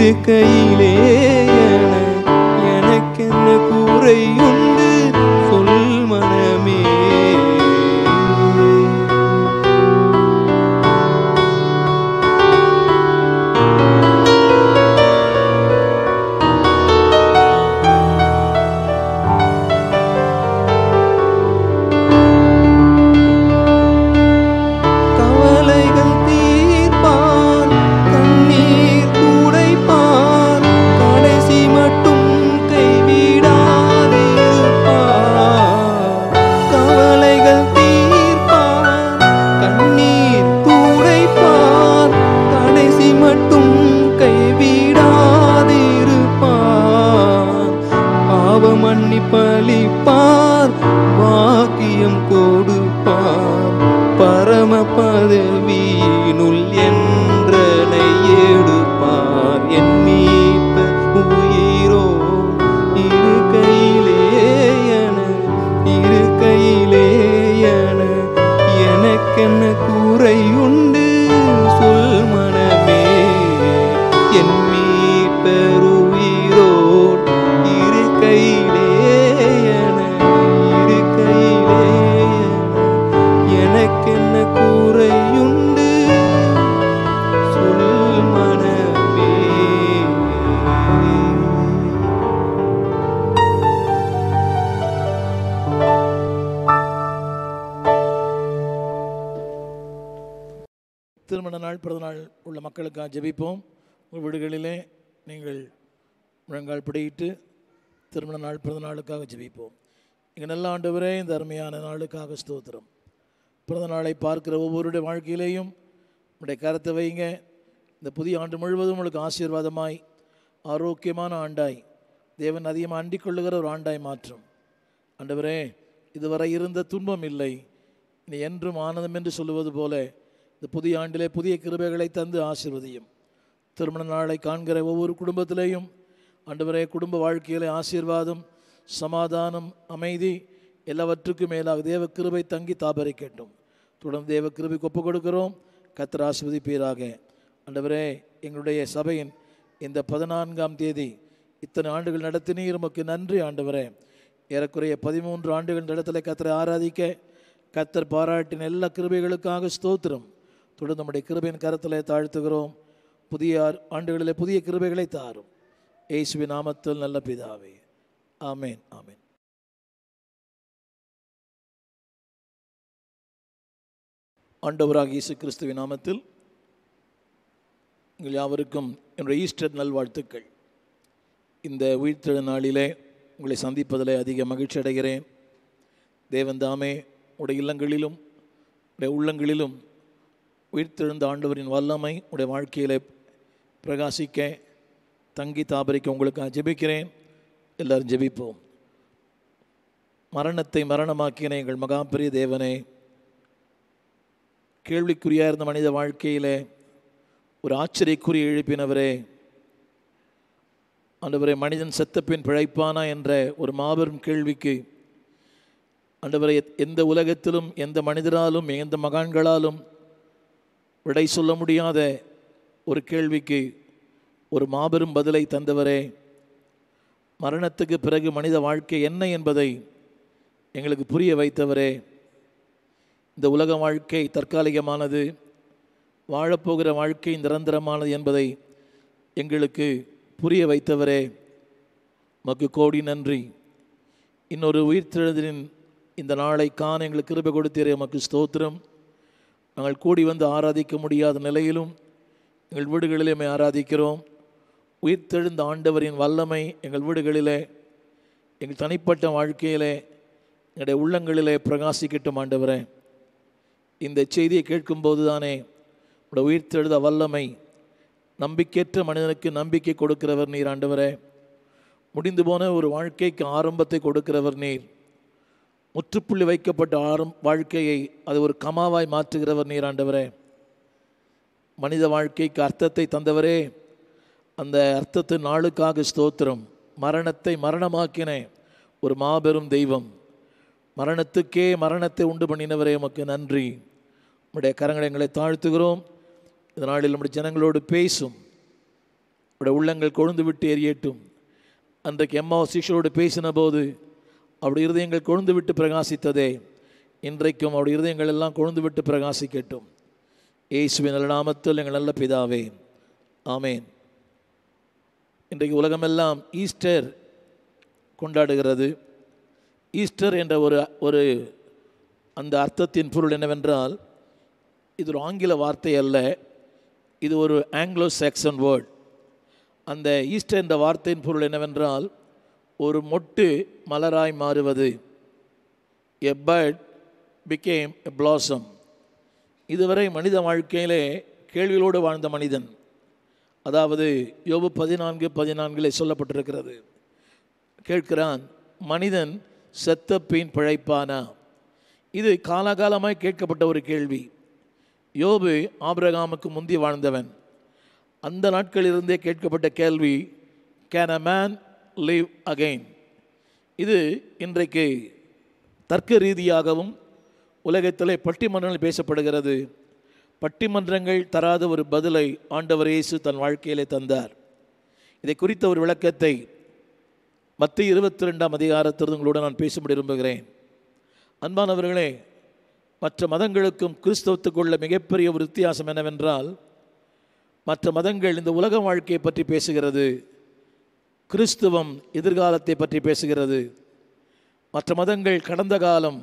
Speaker 5: இருக்கையிலே என எனக்கென்ன குறையுண்டு சொல் மனமே கவலைகள் தீர்ப்பான் கண்ணீர் துடைப்பான் கடைசி மட்டும் கைவிடாதிருப்பான் கவலைகள் தீர்ப்பான் கண்ணீர் துடைப்பான் கடைசி மட்டும் கைவிடாதிருப்பான் பாவ மன்னிப்பளிப்பார் வாக்கியம் கொடுப்பார் பரம பதவியினுள் என்றனை எடுப்பார் என் மீட்ப உயிரோ இருக்கையிலே என இருக்கையிலே என எனக்கென்ன குறையுண்டு சொல் மனமே என் மீட்பெருயிரோர் இருக்கையிலே என இருக்கையிலே என எனக்கென்ன குறையுண்டு சொல் மனமே
Speaker 6: திருமண நாள் பிறந்த நாள் உள்ள மக்களுக்காக ஜெபிப்போம் உங்கள் வீடுகளிலே நீங்கள் முழங்கால் பிடியிட்டு திருமண நாள் பிறந்த நாளுக்காக ஜெபிப்போம் இங்கே நல்ல ஆண்டவரே இந்த அருமையான நாளுக்காக ஸ்தோத்திரம் பிறந்த நாளை பார்க்கிற ஒவ்வொருடைய வாழ்க்கையிலேயும் உடைய கருத்தை வைங்க இந்த புதிய ஆண்டு முழுவதும் உங்களுக்கு ஆசீர்வாதமாய் ஆரோக்கியமான ஆண்டாய் தேவன் அதிகமாக அண்டிக் கொள்ளுகிற ஒரு ஆண்டாய் மாற்றும் ஆண்டவரே இதுவரை இருந்த துன்பம் இல்லை இனி என்றும் ஆனந்தம் என்று சொல்லுவது போல இந்த புதிய ஆண்டிலே புதிய கிருபைகளை தந்து ஆசீர்வதியும் திருமண நாளை காண்கிற ஒவ்வொரு குடும்பத்திலேயும் ஆண்டவரே குடும்ப வாழ்க்கையிலே ஆசீர்வாதம் சமாதானம் அமைதி எல்லாவற்றுக்கும் மேலாக தேவ கிருபை தங்கி தாபரிக்கட்டும் தொடர்ந்து தேவ கிருபை ஒப்பு கொடுக்கிறோம் கத்தர் ஆசிர்வதிப்பீராக ஆண்டவரே எங்களுடைய சபையின் இந்த பதினான்காம் தேதி இத்தனை ஆண்டுகள் நடத்தினீர் உமக்கு நன்றி ஆண்டவரே ஏறக்குறைய பதிமூன்று ஆண்டுகள் நடத்தலை கத்தரை ஆராதிக்க கத்தர் பாராட்டின எல்லா கிருபைகளுக்காக ஸ்தோத்திரம் தொடர்ந்து நம்முடைய கிருபையின் கரத்திலே தாழ்த்துகிறோம் புதிய ஆர்- ஆண்டுகளிலே புதிய கிருபைகளை தாரும் இயேசுவின் நாமத்தில் நல்ல பிதாவே ஆமென் ஆமென் ஆண்டவராக இயேசு கிறிஸ்துவின் நாமத்தில் உங்கள் யாவருக்கும் என்னுடைய ஈஸ்டர் நல்வாழ்த்துக்கள் இந்த உயிர்த்தெழு நாளிலே உங்களை சந்திப்பதில் அதிக மகிழ்ச்சி அடைகிறேன் தேவன் தாமே உடைய இல்லங்களிலும் உடைய உள்ளங்களிலும் உயிர்த்தெழுந்த ஆண்டவரின் வல்லமை உடைய வாழ்க்கையிலே பிரகாசிக்க தங்கி தாபரிக்க உங்களுக்கு ஜெபிக்கிறேன் எல்லாரும் ஜெபிப்போம் மரணத்தை மரணமாக்கின எங்கள் மகாபெரிய தேவனே கேள்விக்குறியா இருந்த மனித வாழ்க்கையிலே ஒரு ஆச்சரியக்குறி எழுப்பினவரே ஆண்டவரே மனிதன் செத்த பின் பிழைப்பானா என்ற ஒரு மாபெரும் கேள்விக்கு ஆண்டவரை எந்த உலகத்திலும் எந்த மனிதராலும் எந்த மகான்களாலும் விடை சொல்ல முடியாத ஒரு கேள்விக்கு ஒரு மாபெரும் பதிலை தந்தவரே மரணத்துக்கு பிறகு மனித வாழ்க்கை என்ன என்பதை எங்களுக்கு புரிய வைத்தவரே இந்த உலக வாழ்க்கை தற்காலிகமானது வாழப்போகிற வாழ்க்கை நிரந்தரமானது என்பதை எங்களுக்கு புரிய வைத்தவரே மக்கு கோடி நன்றி இன்னொரு உயிர்த்தெழுதலின் இந்த நாளை காண எங்களுக்கு கிருபை கொடுத்தீரே மக்கு ஸ்தோத்திரம் நாங்கள் கூடி வந்து ஆராதிக்க முடியாத நிலையிலும் எங்கள் வீடுகளிலே உம்மை ஆராதிக்கிறோம் உயிர்த்தெழுந்த ஆண்டவரின் வல்லமை எங்கள் வீடுகளிலே எங்கள் தனிப்பட்ட வாழ்க்கையிலே எங்களுடைய உள்ளங்களிலே பிரகாசிக்கட்டும் ஆண்டவரே இந்த செய்தியை கேட்கும்போது தானே உடைய உயிர்த்தெழுத வல்லமை நம்பிக்கையற்ற மனிதனுக்கு நம்பிக்கை கொடுக்கிறவர் நீர் ஆண்டவரே முடிந்து போன ஒரு வாழ்க்கைக்கு ஆரம்பத்தை கொடுக்கிறவர் நீர் முற்றுப்புள்ளி வைக்கப்பட்ட ஆரம் வாழ்க்கையை அது ஒரு கமாவாய் மாற்றுகிறவர் நீர் ஆண்டவரே மனித வாழ்க்கைக்கு அர்த்தத்தை தந்தவரே அந்த அர்த்தத்தின் நாளுக்காக ஸ்தோத்திரம் மரணத்தை மரணமாக்கின ஒரு மாபெரும் தெய்வம் மரணத்துக்கே மரணத்தை உண்டு பண்ணினவரே உமக்கு நன்றி உம்முடைய கரங்களை எங்களை தாழ்த்துகிறோம் இந்த நாளில் நம்முடைய ஜனங்களோடு பேசும் அவருடைய உள்ளங்கள் கொழுந்து விட்டு எரியட்டும் அன்றைக்கு எம்மா சிஷரோடு பேசின போது அவருடைய இருதயங்கள் கொழுந்து விட்டு பிரகாசித்ததே இன்றைக்கும் அவருடைய இருதயங்கள் எல்லாம் கொழுந்து விட்டு பிரகாசிக்கட்டும் இயேசுவின் நல்ல நாமத்தில் எங்கள் நல்ல பிதாவே ஆமேன் இன்றைக்கு உலகமெல்லாம் ஈஸ்டர் கொண்டாடுகிறது ஈஸ்டர் என்ற ஒரு ஒரு அந்த அர்த்தத்தின் பொருள் என்னவென்றால் இது ஒரு ஆங்கில வார்த்தை அல்ல இது ஒரு ஆங்கிலோ சாக்சன் வேர்ட் அந்த ஈஸ்டர் என்ற வார்த்தையின் பொருள் என்னவென்றால் ஒரு மொட்டு மலராய் மாறுவது a bird became a blossom இதுவரை மனித வாழ்க்கையிலே கேள்விகளோடு வாழ்ந்த மனிதன் அதாவது யோபு பதினான்கு பதினான்கிலே சொல்லப்பட்டிருக்கிறது கேட்கிறான் மனிதன் செத்த பின் பிழைப்பானா இது காலாகாலமாய் கேட்கப்பட்ட ஒரு கேள்வி யோபு ஆபிரகாமுக்கு முந்தி வாழ்ந்தவன் அந்த நாட்களிலிருந்தே கேட்கப்பட்ட கேள்வி can a man live again இது இன்றைக்கு தர்க்க ரீதியாகவும் உலகத்திலே பட்டிமன்றங்கள் பேசப்படுகிறது பட்டிமன்றங்கள் தராத ஒரு பதிலை ஆண்டவர் இயேசு தன் வாழ்க்கையிலே தந்தார் இதை குறித்த ஒரு விளக்கத்தை மத்திய இருபத்தி ரெண்டாம் அதிகாரத்திலிருந்து உங்களோடு நான் பேசும்படி விரும்புகிறேன் அன்பானவர்களே மற்ற மதங்களுக்கும் கிறிஸ்தவத்துக்குள்ள மிகப்பெரிய ஒரு வித்தியாசம் என்னவென்றால் மற்ற மதங்கள் இந்த உலக வாழ்க்கையை பற்றி பேசுகிறது கிறிஸ்துவம் எதிர்காலத்தை பற்றி பேசுகிறது மற்ற மதங்கள் கடந்த காலம்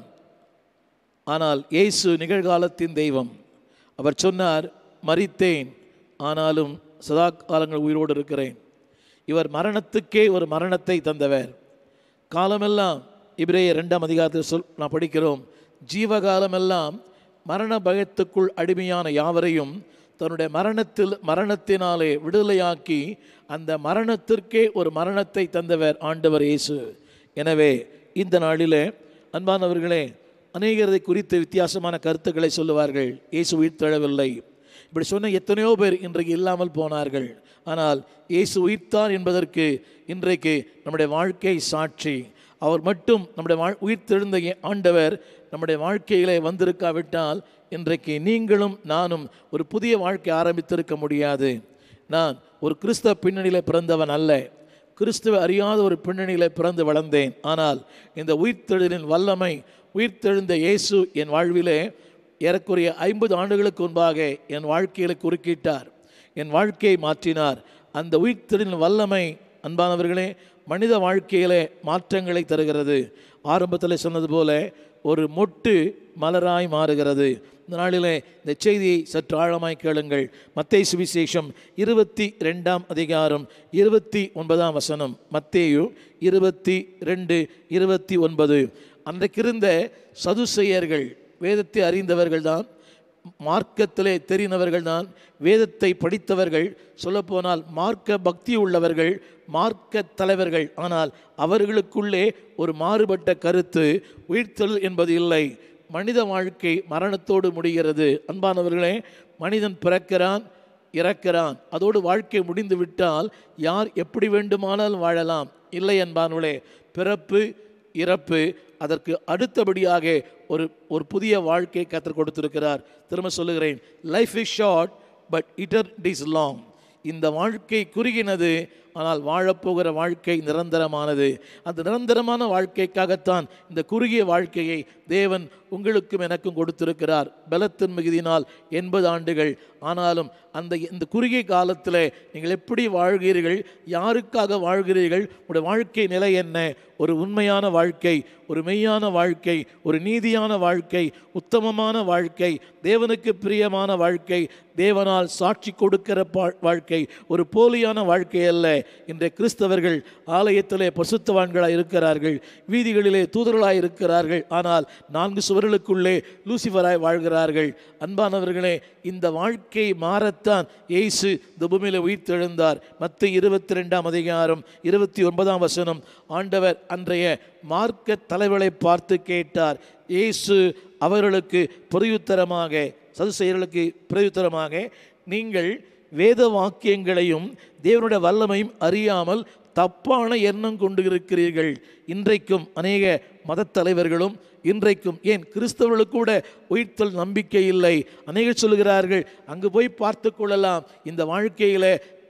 Speaker 6: ஆனால் இயேசு நிகழ்காலத்தின் தெய்வம் அவர் சொன்னார் மரித்தேன் ஆனாலும் சதா காலங்கள் உயிரோடு இருக்கிறேன் இவர் மரணத்துக்கே ஒரு மரணத்தை தந்தவர் காலமெல்லாம் இவரே ரெண்டாம் அதிகாரத்தில் சொல் நான் படிக்கிறோம் ஜீவகாலமெல்லாம் மரண பயத்துக்குள் அடிமையான யாவரையும் தன்னுடைய மரணத்தில் மரணத்தினாலே விடுதலையாக்கி அந்த மரணத்திற்கே ஒரு மரணத்தை தந்தவர் ஆண்டவர் இயேசு எனவே இந்த நாளிலே அன்பானவர்களே அநேகரதை குறித்து வித்தியாசமான கருத்துக்களை சொல்லுவார்கள் இயேசு உயிர்த்தெழவில்லை இப்படி சொன்ன எத்தனையோ பேர் இன்றைக்கு இல்லாமல் போனார்கள் ஆனால் இயேசு உயிர்த்தார் என்பதற்கு இன்றைக்கு நம்முடைய வாழ்க்கை சாட்சி அவர் மட்டும் நம்முடைய வாழ் உயிர்த்தெழுந்த ஆண்டவர் நம்முடைய வாழ்க்கையிலே வந்திருக்காவிட்டால் இன்றைக்கு நீங்களும் நானும் ஒரு புதிய வாழ்க்கை ஆரம்பித்திருக்க முடியாது நான் ஒரு கிறிஸ்தவ பின்னணியில் பிறந்தவன் அல்ல கிறிஸ்துவ அறியாத ஒரு பின்னணியில் பிறந்து வளர்ந்தேன் ஆனால் இந்த உயிர்த்தெழுதலின் வல்லமை உயிர்த்தெழுந்த இயேசு என் வாழ்விலே ஏறக்குறைய ஐம்பது ஆண்டுகளுக்கு முன்பாக என் வாழ்க்கையில் குறுக்கிட்டார் என் வாழ்க்கையை மாற்றினார் அந்த உயிர்த்தெழுதலின் வல்லமை அன்பானவர்களே மனித வாழ்க்கையிலே மாற்றங்களை தருகிறது ஆரம்பத்தில் சொன்னது போல ஒரு மொட்டு மலராய் மாறுகிறது இந்த நாளிலே இந்த செய்தியை சற்று ஆழமாய் கேளுங்கள் மத்தேயு சுவிசேஷம் இருபத்தி ரெண்டாம் அதிகாரம் இருபத்தி ஒன்பதாம் வசனம் மத்தேயு இருபத்தி ரெண்டு இருபத்தி ஒன்பது அன்றைக்கிருந்த சதுசெயர்கள் வேதத்தை அறிந்தவர்கள் தான் மார்க்கத்திலே தெரிந்தவர்கள் தான் வேதத்தை படித்தவர்கள் சொல்லப்போனால் மார்க்க பக்தி உள்ளவர்கள் மார்க்க தலைவர்கள் ஆனால் அவர்களுக்குள்ளே ஒரு மாறுபட்ட கருத்து உயிர்த்தல் என்பது இல்லை மனித வாழ்க்கை மரணத்தோடு முடிகிறது அன்பானவர்களே மனிதன் பிறக்கிறான் இறக்கிறான் அதோடு வாழ்க்கை முடிந்து விட்டால் யார் எப்படி வேண்டுமானாலும் வாழலாம் இல்லை என்பானுளே பிறப்பு இறப்பு அதற்கு அடுத்தபடியாக ஒரு ஒரு புதிய வாழ்க்கையை கற்றுக் கொடுத்திருக்கிறார் திரும்ப சொல்லுகிறேன் life is short but eternity is long இந்த வாழ்க்கை குறுகினது ஆனால் வாழப்போகிற வாழ்க்கை நிரந்தரமானது அந்த நிரந்தரமான வாழ்க்கைக்காகத்தான் இந்த குறுகிய வாழ்க்கையை தேவன் உங்களுக்கும் எனக்கும் கொடுத்திருக்கிறார் பலத்தின் மிகுதியினால் எண்பது ஆண்டுகள் ஆனாலும் அந்த இந்த குறுகிய காலத்தில் நீங்கள் எப்படி வாழ்கிறீர்கள் யாருக்காக வாழ்கிறீர்கள் உங்களுடைய வாழ்க்கை நிலை என்ன ஒரு உண்மையான வாழ்க்கை ஒரு மெய்யான வாழ்க்கை ஒரு நீதியான வாழ்க்கை உத்தமமான வாழ்க்கை தேவனுக்கு பிரியமான வாழ்க்கை தேவனால் சாட்சி கொடுக்கிற பா- வாழ்க்கை ஒரு போலியான வாழ்க்கை அல்ல இன்றைய கிறிஸ்தவர்கள் ஆலயத்திலே பசுத்தவான்களாய் இருக்கிறார்கள் வீதிகளிலே தூதர்களாய் இருக்கிறார்கள் ஆனால் நான்கு சுவர்களுக்குள்ளே லூசிஃபராய் வாழ்கிறார்கள் அன்பானவர்களே இந்த வாழ்க்கை மாறத்தான் இயேசு இந்த பூமியில உயிர்த்தெழுந்தார் மத்த இருபத்தி ரெண்டாம் அதிகாரம் இருபத்தி ஒன்பதாம் வசனம் ஆண்டவர் அன்றைய மார்க்க தலைவரை பார்த்து கேட்டார் இயேசு அவர்களுக்கு பிரயுத்தரமாக சதுசெயர்களுக்கு பிரயுத்தரமாக நீங்கள் வேத வாக்கியங்களையும் தேவனுடைய வல்லமையும் அறியாமல் தப்பான எண்ணம் கொண்டு இருக்கிறீர்கள் இன்றைக்கும் அநேக மதத் தலைவர்களும் இன்றைக்கும் ஏன் கிறிஸ்தவர்களுக்கு கூட உயிர்த்தல் நம்பிக்கை இல்லை அநேகர் சொல்லுகிறார்கள் அங்கு போய் பார்த்து கொள்ளலாம் இந்த வாழ்க்கையில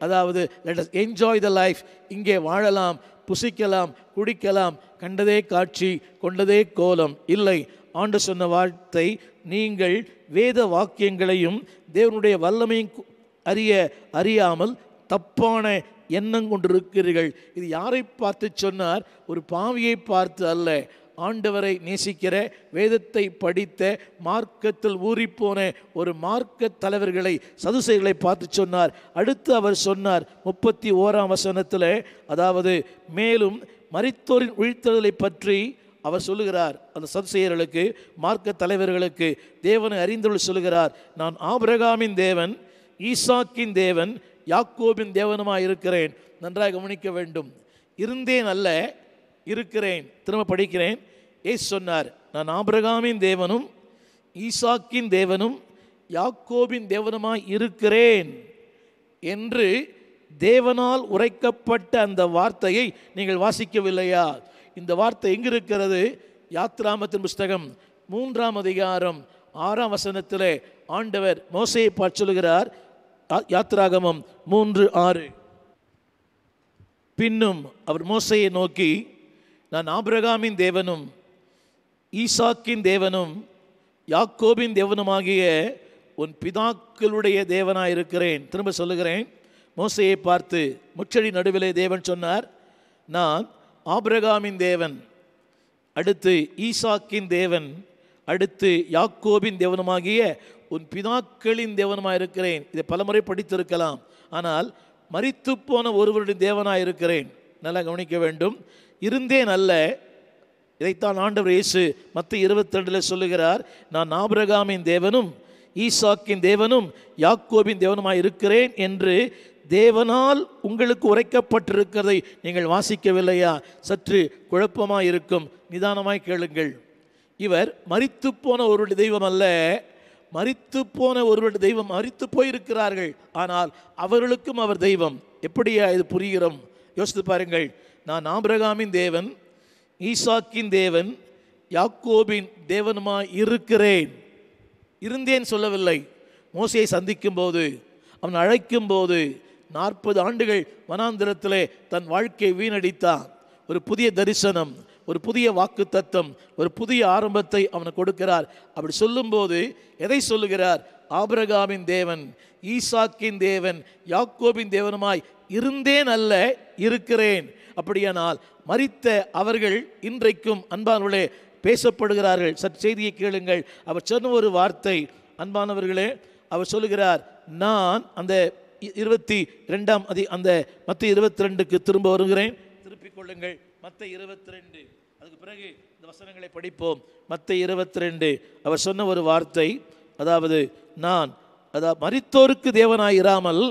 Speaker 6: அதாவது let us enjoy the life இங்கே வாழலாம் புசிக்கலாம் குடிக்கலாம் கண்டதே காட்சி கொண்டதே கோலம் இல்லை ஆண்டு சொன்ன வார்த்தை நீங்கள் வேத வாக்கியங்களையும் தேவனுடைய வல்லமையும் கு- அறிய அறியாமல் தப்பான எண்ணம் கொண்டிருக்கிறீர்கள் இது யாரை பார்த்து சொன்னார் ஒரு பாவியை பார்த்து அல்ல ஆண்டவரை நேசிக்கிற வேதத்தை படித்த மார்க்கத்தில் ஊறிப்போன ஒரு மார்க்க தலைவர்களை சதுசைகளை பார்த்து சொன்னார் அடுத்து அவர் சொன்னார் முப்பத்தி ஓராம் வசனத்தில் அதாவது மேலும் மரித்தோரின் உழித்தலை பற்றி அவர் சொல்லுகிறார் அந்த சதுசெயர்களுக்கு மார்க்க தலைவர்களுக்கு தேவனை அறிந்தவர்கள் சொல்லுகிறார் நான் ஆபிரகாமின் தேவன் ஈசாக்கின் தேவன் யாக்கோபின் தேவனுமாய் இருக்கிறேன் நன்றாக கவனிக்க வேண்டும் இருந்தேன் அல்ல இருக்கிறேன் திரும்ப படிக்கிறேன் ஏசு சொன்னார் நான் ஆபிரகாமின் தேவனும் ஈசாக்கின் தேவனும் யாக்கோபின் தேவனுமாய் இருக்கிறேன் என்று தேவனால் உரைக்கப்பட்ட அந்த வார்த்தையை நீங்கள் வாசிக்கவில்லையா இந்த வார்த்தை எங்கு இருக்கிறது யாத்ராமத்தின் புஸ்தகம் மூன்றாம் அதிகாரம் ஆறாம் வசனத்திலே ஆண்டவர் மோசையை பார்த்து சொல்லுகிறார் யா- யாத்ராகமம் மூன்று ஆறு பின்னும் அவர் மோசையை நோக்கி நான் ஆபிரகாமின் தேவனும் ஈசாக்கின் தேவனும் யாக்கோபின் தேவனுமாகிய உன் பிதாக்களுடைய தேவனாயிருக்கிறேன் திரும்ப சொல்லுகிறேன் மோசையை பார்த்து முச்சடி நடுவிலே தேவன் சொன்னார் நான் ஆபிரகாமின் தேவன் அடுத்து ஈசாக்கின் தேவன் அடுத்து யாக்கோபின் தேவனுமாகிய உன் பிதாக்களின் தேவனுமாய் இருக்கிறேன் இதை பலமுறை படித்திருக்கலாம் ஆனால் மரித்து போன ஒருவருடைய தேவனாய் இருக்கிறேன் நல்லா கவனிக்க வேண்டும் இருந்தேன் அல்ல இதைத்தான் ஆண்டவர் இயேசு மத்த இருபத்தி ரெண்டில் சொல்லுகிறார் நான் ஆபிரகாமின் தேவனும் ஈசாக்கின் தேவனும் யாக்கோபின் தேவனுமாய் இருக்கிறேன் என்று தேவனால் உங்களுக்கு உரைக்கப்பட்டிருக்கிறதை நீங்கள் வாசிக்கவில்லையா சற்று குழப்பமாய் இருக்கும் நிதானமாய் கேளுங்கள் இவர் மரித்து போன ஒருவருடைய தெய்வம் அல்ல மரித்து போன ஒருவருடைய தெய்வம் மரித்து போயிருக்கிறார்கள் ஆனால் அவர்களுக்கும் அவர் தெய்வம் எப்படியா இது புரிகிறோம் யோசித்து பாருங்கள் நான் ஆபிரகாமின் தேவன் ஈசாக்கின் தேவன் யாக்கோபின் தேவனுமாய் இருக்கிறேன் இருந்தேன் சொல்லவில்லை மோசையை சந்திக்கும் போது அவன் அழைக்கும் போது நாற்பது ஆண்டுகள் வனாந்திரத்திலே தன் வாழ்க்கையை வீணடித்தான் ஒரு புதிய தரிசனம் ஒரு புதிய வாக்கு தத்தம் ஒரு புதிய ஆரம்பத்தை அவனுக்கு கொடுக்கிறார் அப்படி சொல்லும்போது எதை சொல்லுகிறார் ஆபிரகாமின் தேவன் ஈசாக்கின் தேவன் யாக்கோபின் தேவனுமாய் இருந்தேன் அல்ல இருக்கிறேன் அப்படியானால் மரித்த அவர்கள் இன்றைக்கும் அன்பானவர்களே பேசப்படுகிறார்கள் சற்று செய்தியை கேளுங்கள் அவர் சொன்ன ஒரு வார்த்தை அன்பானவர்களே அவர் சொல்லுகிறார் நான் அந்த இ- இருபத்தி ரெண்டாம் அதி அந்த மற்ற இருபத்தி ரெண்டுக்கு திரும்ப வருகிறேன் திருப்பிக் கொள்ளுங்கள் மற்ற இருபத்தி ரெண்டு அதுக்கு பிறகு இந்த வசனங்களை படிப்போம் மற்ற இருபத்தி ரெண்டு அவர் சொன்ன ஒரு வார்த்தை அதாவது நான் அதாவது மரித்தோருக்கு தேவனாயிராமல்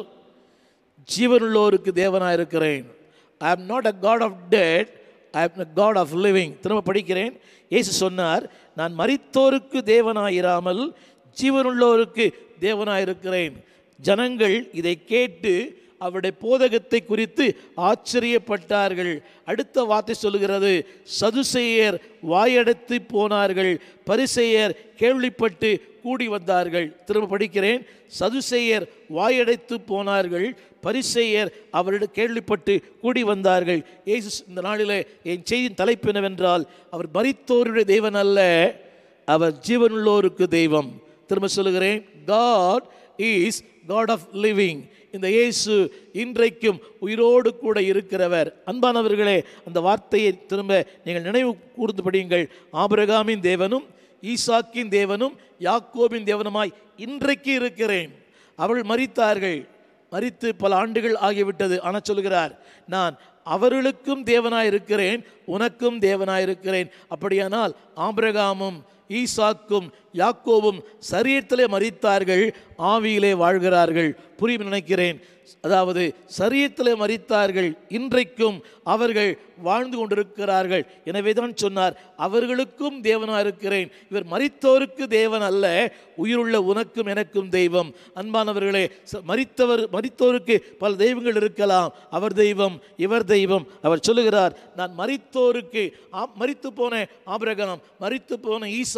Speaker 6: ஜீவனுள்ளோருக்கு தேவனாக இருக்கிறேன் I am not a God of dead I am a God of living திரும்ப படிக்கிறேன் இயேசு சொன்னார் நான் மரித்தோருக்கு தேவனாயிராமல் ஜீவனுள்ளோருக்கு தேவனாயிருக்கிறேன் ஜனங்கள் இதை கேட்டு அவருடைய போதகத்தை குறித்து ஆச்சரியப்பட்டார்கள் அடுத்த வார்த்தை சொல்லுகிறது சதுசேயர் வாயடைத்து போனார்கள் பரிசேயர் கேள்விப்பட்டு கூடி வந்தார்கள் திரும்ப படிக்கிறேன் சதுசேயர் வாயடைத்து போனார்கள் பரிசேயர் அவரிடம் கேள்விப்பட்டு கூடி வந்தார்கள் இயேசு இந்த நாளிலே என் செய்தியின் தலைப்பு என்னவென்றால் அவர் மரித்தோருடைய தெய்வன் அல்ல அவர் ஜீவனுள்ளோருக்கு தெய்வம் திரும்ப சொல்லுகிறேன் God is God of living இந்த இயேசு இன்றைக்கும் உயிரோடு கூட இருக்கிறவர் அன்பானவர்களே அந்த வார்த்தையை திரும்ப நீங்கள் நினைவு கூர்ந்து படியுங்கள் ஆபிரகாமின் தேவனும் ஈசாக்கின் தேவனும் யாக்கோபின் தேவனுமாய் இன்றைக்கு இருக்கிறேன் அவள் மரித்தார்கள் மரித்து பல ஆண்டுகள் ஆகிவிட்டது ஆனால் சொல்கிறார் நான் அவர்களுக்கும் தேவனாய் இருக்கிறேன் உனக்கும் தேவனாய் இருக்கிறேன் அப்படியானால் ஆபிரகாமும் ஈசாக்கும் யாக்கோவும் சரீரத்திலே மரித்தார்கள் ஆவியிலே வாழ்கிறார்கள் புரியும் நினைக்கிறேன் அதாவது சரீரத்திலே மரித்தார்கள் இன்றைக்கும் அவர்கள் வாழ்ந்து கொண்டிருக்கிறார்கள் எனவே தான் சொன்னார் அவர்களுக்கும் தேவனாக இருக்கிறேன் இவர் மரித்தோருக்கு தேவன் அல்ல உயிருள்ள உனக்கும் எனக்கும் தெய்வம் அன்பானவர்களே ச- மரித்தவர் மரித்தோருக்கு பல தெய்வங்கள் இருக்கலாம் அவர் தெய்வம் இவர் தெய்வம் அவர் சொல்லுகிறார் நான் மரித்தோருக்கு ஆ- மரித்து போன ஆபிரகாம் மரித்து போன ஈசா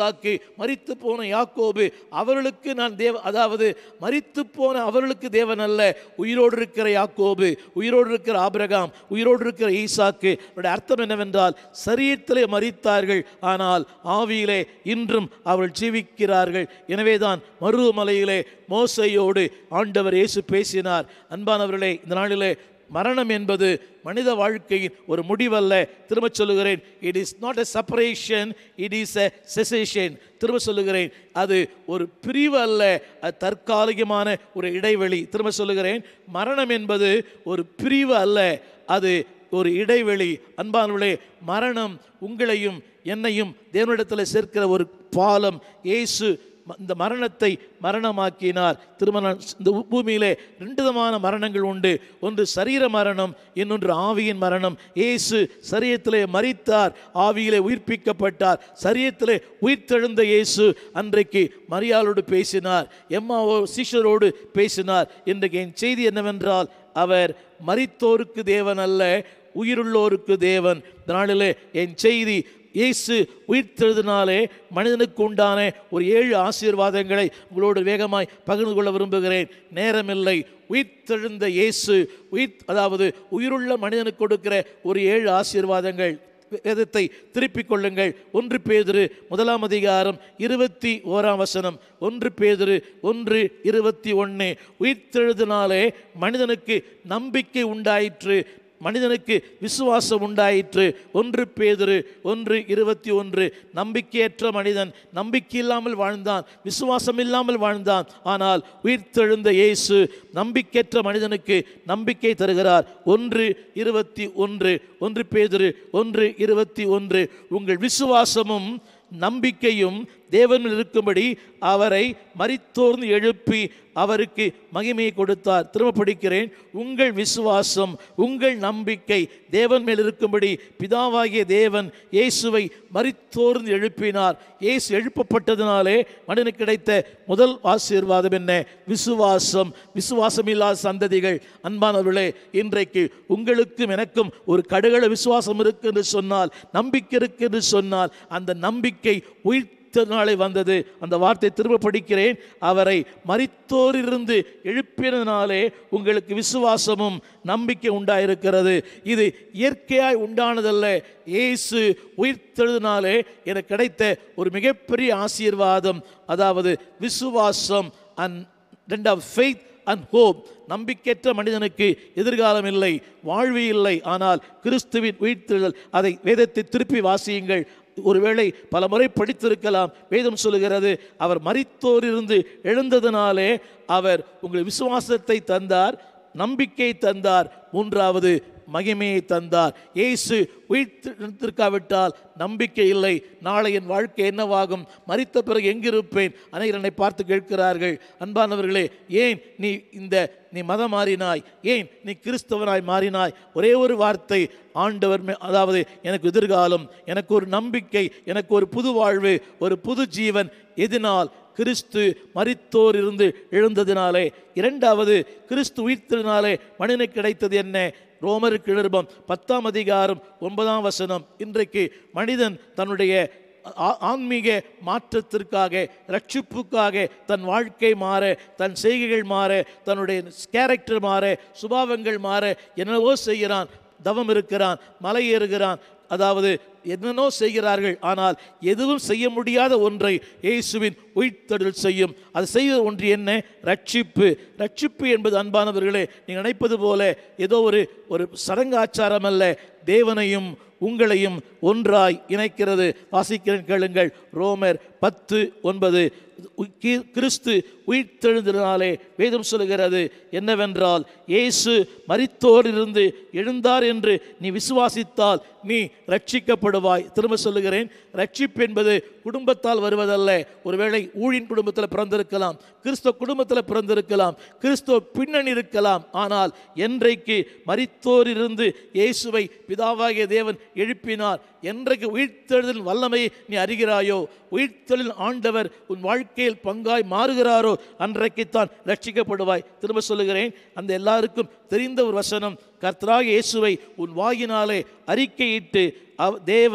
Speaker 6: ஈசாக்கு மரித்து போன யாக்கோபு அவர்களுக்கு நான் தேவ அதாவது மரித்து போன அவர்களுக்கு தேவன் அல்ல உயிரோடு இருக்கிற யாக்கோபு உயிரோடு இருக்கிற ஆபிரகாம் உயிரோடு இருக்கிற ஈசாக்கு அவருடைய அர்த்தம் என்னவென்றால் சரீரத்திலே மரித்தார்கள் ஆனால் ஆவியிலே இன்றும் அவர்கள் ஜீவிக்கிறார்கள் எனவேதான் மருவமலையிலே மோசையோடு ஆண்டவர் இயேசு பேசினார் அன்பானவர்களே இந்த நாளிலே மரணம் என்பது மனித வாழ்க்கையின் ஒரு முடிவல்ல திரும்ப சொல்லுகிறேன் it is not a separation it is a cessation திரும்ப சொல்லுகிறேன் அது ஒரு பிரிவு அல்ல அது தற்காலிகமான ஒரு இடைவெளி திரும்ப சொல்லுகிறேன் மரணம் என்பது ஒரு பிரிவு அல்ல அது ஒரு இடைவெளி அன்பானவர்களே மரணம் உங்களையும் என்னையும் தேவனிடத்தில் சேர்க்கிற ஒரு பாலம் இயேசு ம- இந்த மரணத்தை மரணமாக்கினார் திருமண இந்த பூமியிலே ரெண்டு விதமான மரணங்கள் உண்டு ஒன்று சரீர மரணம் இன்னொன்று ஆவியின் மரணம் இயேசு சரீரத்திலே மரித்தார் ஆவியிலே உயிர்ப்பிக்கப்பட்டார் சரீரத்திலே உயிர்த்தெழுந்த இயேசு அன்றைக்கு மரியாளோடு பேசினார் எம்மாவோ சீஷரோடு பேசினார் இன்றைக்கு என் செய்தி என்னவென்றால் அவர் மரித்தோருக்கு தேவன் அல்ல உயிருள்ளோருக்கு தேவன் இந்த நாளிலே என் செய்தி இயேசு உயிர்த்தெழுதினாலே மனிதனுக்கு உண்டான ஒரு ஏழு ஆசீர்வாதங்களை உங்களோடு வேகமாய் பகிர்ந்து கொள்ள விரும்புகிறேன் நேரமில்லை உயிர்த்தெழுந்த இயேசு உயிர் அதாவது உயிருள்ள மனிதனுக்கு கொடுக்கிற ஒரு ஏழு ஆசீர்வாதங்கள் வேதத்தை திருப்பிக் கொள்ளுங்கள் ஒன்று பேதுரு முதலாம் அதிகாரம் இருபத்தி ஓராம் வசனம் ஒன்று பேதுரு ஒன்று இருபத்தி ஒன்று உயிர்த்தெழுதினாலே மனிதனுக்கு நம்பிக்கை உண்டாயிற்று மனிதனுக்கு விசுவாசம் உண்டாயிற்று ஒன்று பேதுரு ஒன்று இருபத்தி ஒன்று நம்பிக்கையற்ற மனிதன் நம்பிக்கை இல்லாமல் வாழ்ந்தான் விசுவாசம் இல்லாமல் வாழ்ந்தான் ஆனால் உயிர்த்தெழுந்த இயேசு நம்பிக்கையற்ற மனிதனுக்கு நம்பிக்கை தருகிறார் ஒன்று இருபத்தி ஒன்று ஒன்று பேதுரு ஒன்று இருபத்தி ஒன்று உங்கள் விசுவாசமும் நம்பிக்கையும் தேவனில் இருக்கும்படி அவரை மரித்தோர்ந்து எழுப்பி அவருக்கு மகிமையை கொடுத்தார் திரும்ப படிக்கிறேன் உங்கள் விசுவாசம் உங்கள் நம்பிக்கை தேவன் மேல் இருக்கும்படி பிதாவாகிய தேவன் இயேசுவை மரித்தோர்ந்து எழுப்பினார் இயேசு எழுப்பப்பட்டதினாலே மனிதனுக்கு கிடைத்த முதல் ஆசீர்வாதம் என்ன விசுவாசம் விசுவாசம் இல்லாத சந்ததிகள் அன்பானவர்களே இன்றைக்கு உங்களுக்கும் எனக்கும் ஒரு கடுகள விசுவாசம் இருக்கு என்று சொன்னால் நம்பிக்கை இருக்கு என்று சொன்னால் அந்த நம்பிக்கை உயிர் நாளை வந்தது அந்த வார்த்தை திரும்ப படிக்கிறேன் அவரை மரித்தோரிலிருந்து எழுப்பினதினாலே உங்களுக்கு விசுவாசமும் நம்பிக்கை உண்டாயிருக்கிறது இது இயற்கையாய் உண்டானதல்ல இயேசு உயிர்த்தெழுதினாலே எனக்கு கிடைத்த ஒரு மிகப்பெரிய ஆசீர்வாதம் அதாவது விசுவாசம் அண்ட் ரெண்டாவது ஃபெய்த் அண்ட் ஹோப் நம்பிக்கையற்ற மனிதனுக்கு எதிர்காலம் இல்லை வாழ்வு இல்லை ஆனால் கிறிஸ்துவின் உயிர்த்தெழுதல் அதை வேதத்தை திருப்பி வாசியுங்கள் ஒருவேளை பல முறை படித்திருக்கலாம் வேதம் சொல்லுகிறது அவர் மரித்தோரிருந்து எழுந்ததினாலே அவர் உங்கள் விசுவாசத்தை தந்தார் நம்பிக்கை தந்தார் மூன்றாவது மகிமையை தந்தார் இயேசு உயிர்த்திருக்காவிட்டால் நம்பிக்கை இல்லை நாளை என் வாழ்க்கை என்னவாகும் மரித்த பிறகு எங்கிருப்பேன் அனைவர் என்னை பார்த்து கேட்கிறார்கள் அன்பானவர்களே ஏன் நீ இந்த நீ மதம் மாறினாய் ஏன் நீ கிறிஸ்தவனாய் மாறினாய் ஒரே ஒரு வார்த்தை ஆண்டவர் மே- அதாவது எனக்கு எதிர்காலம் எனக்கு ஒரு நம்பிக்கை எனக்கு ஒரு புது வாழ்வு ஒரு புது ஜீவன் எதனால் கிறிஸ்து மரித்தோர் இருந்து எழுந்ததினாலே இரண்டாவது கிறிஸ்து உயிர்த்ததினாலே மனிதனுக்கு கிடைத்தது என்ன ரோமருக்கு நிருபம் பத்தாம் அதிகாரம் ஒன்பதாம் வசனம் இன்றைக்கு மனிதன் தன்னுடைய ஆ- ஆன்மீக மாற்றத்திற்காக ரட்சிப்புக்காக தன் வாழ்க்கை மாற தன் செய்கைகள் மாற தன்னுடைய கேரக்டர் மாற சுபாவங்கள் மாற என்னவோ செய்கிறான் தவம் இருக்கிறான் மலை ஏறுகிறான் அதாவது என்னென்னோ செய்கிறார்கள் ஆனால் எதுவும் செய்ய முடியாத ஒன்றை இயேசுவின் உயிர்த்தெழுதல் செய்யும் அது செய்வது ஒன்று என்ன ரட்சிப்பு ரட்சிப்பு என்பது அன்பானவர்களே நீங்கள் நினைப்பது போல ஏதோ ஒரு ஒரு சடங்காச்சாரம் அல்ல தேவனையும் உங்களையும் ஒன்றாய் இணைக்கிறது வாசிக்கிறேன் கேளுங்கள் ரோமர் பத்து ஒன்பது கி- கிறிஸ்து உயிர்த்தெழுந்ததினாலே வேதம் சொல்லுகிறது என்னவென்றால் இயேசு மரித்தோரிலிருந்து எழுந்தார் என்று நீ விசுவாசித்தால் நீ ரட்சிக்கப்படுவாய் திரும்ப சொல்லுகிறேன் ரட்சிப்பு என்பது குடும்பத்தால் வருவதல்ல ஒருவேளை ஊழின் குடும்பத்தில் பிறந்திருக்கலாம் கிறிஸ்தவ குடும்பத்தில் பிறந்திருக்கலாம் கிறிஸ்தவ பின்னணி இருக்கலாம் ஆனால் என்றைக்கு மரித்தோரிலிருந்து இயேசுவை பிதாவாகிய தேவன் எழுப்பினார் என்றைக்கு உயிர்த்தெழுதல் வல்லமையை நீ அறிகிறாயோ உயிர்த்தெழில் ஆண்டவர் உன் வாழ்க்கையில் பங்காய் மாறுகிறாரோ அன்றைக்குத்தான் ரட்சிக்கப்படுவாய் திரும்ப சொல்லுகிறேன் அந்த எல்லாருக்கும் தெரிந்த ஒரு வசனம் கர்த்தராக இயேசுவை உன் வாயினாலே அறிக்கையிட்டு அவ் தேவன்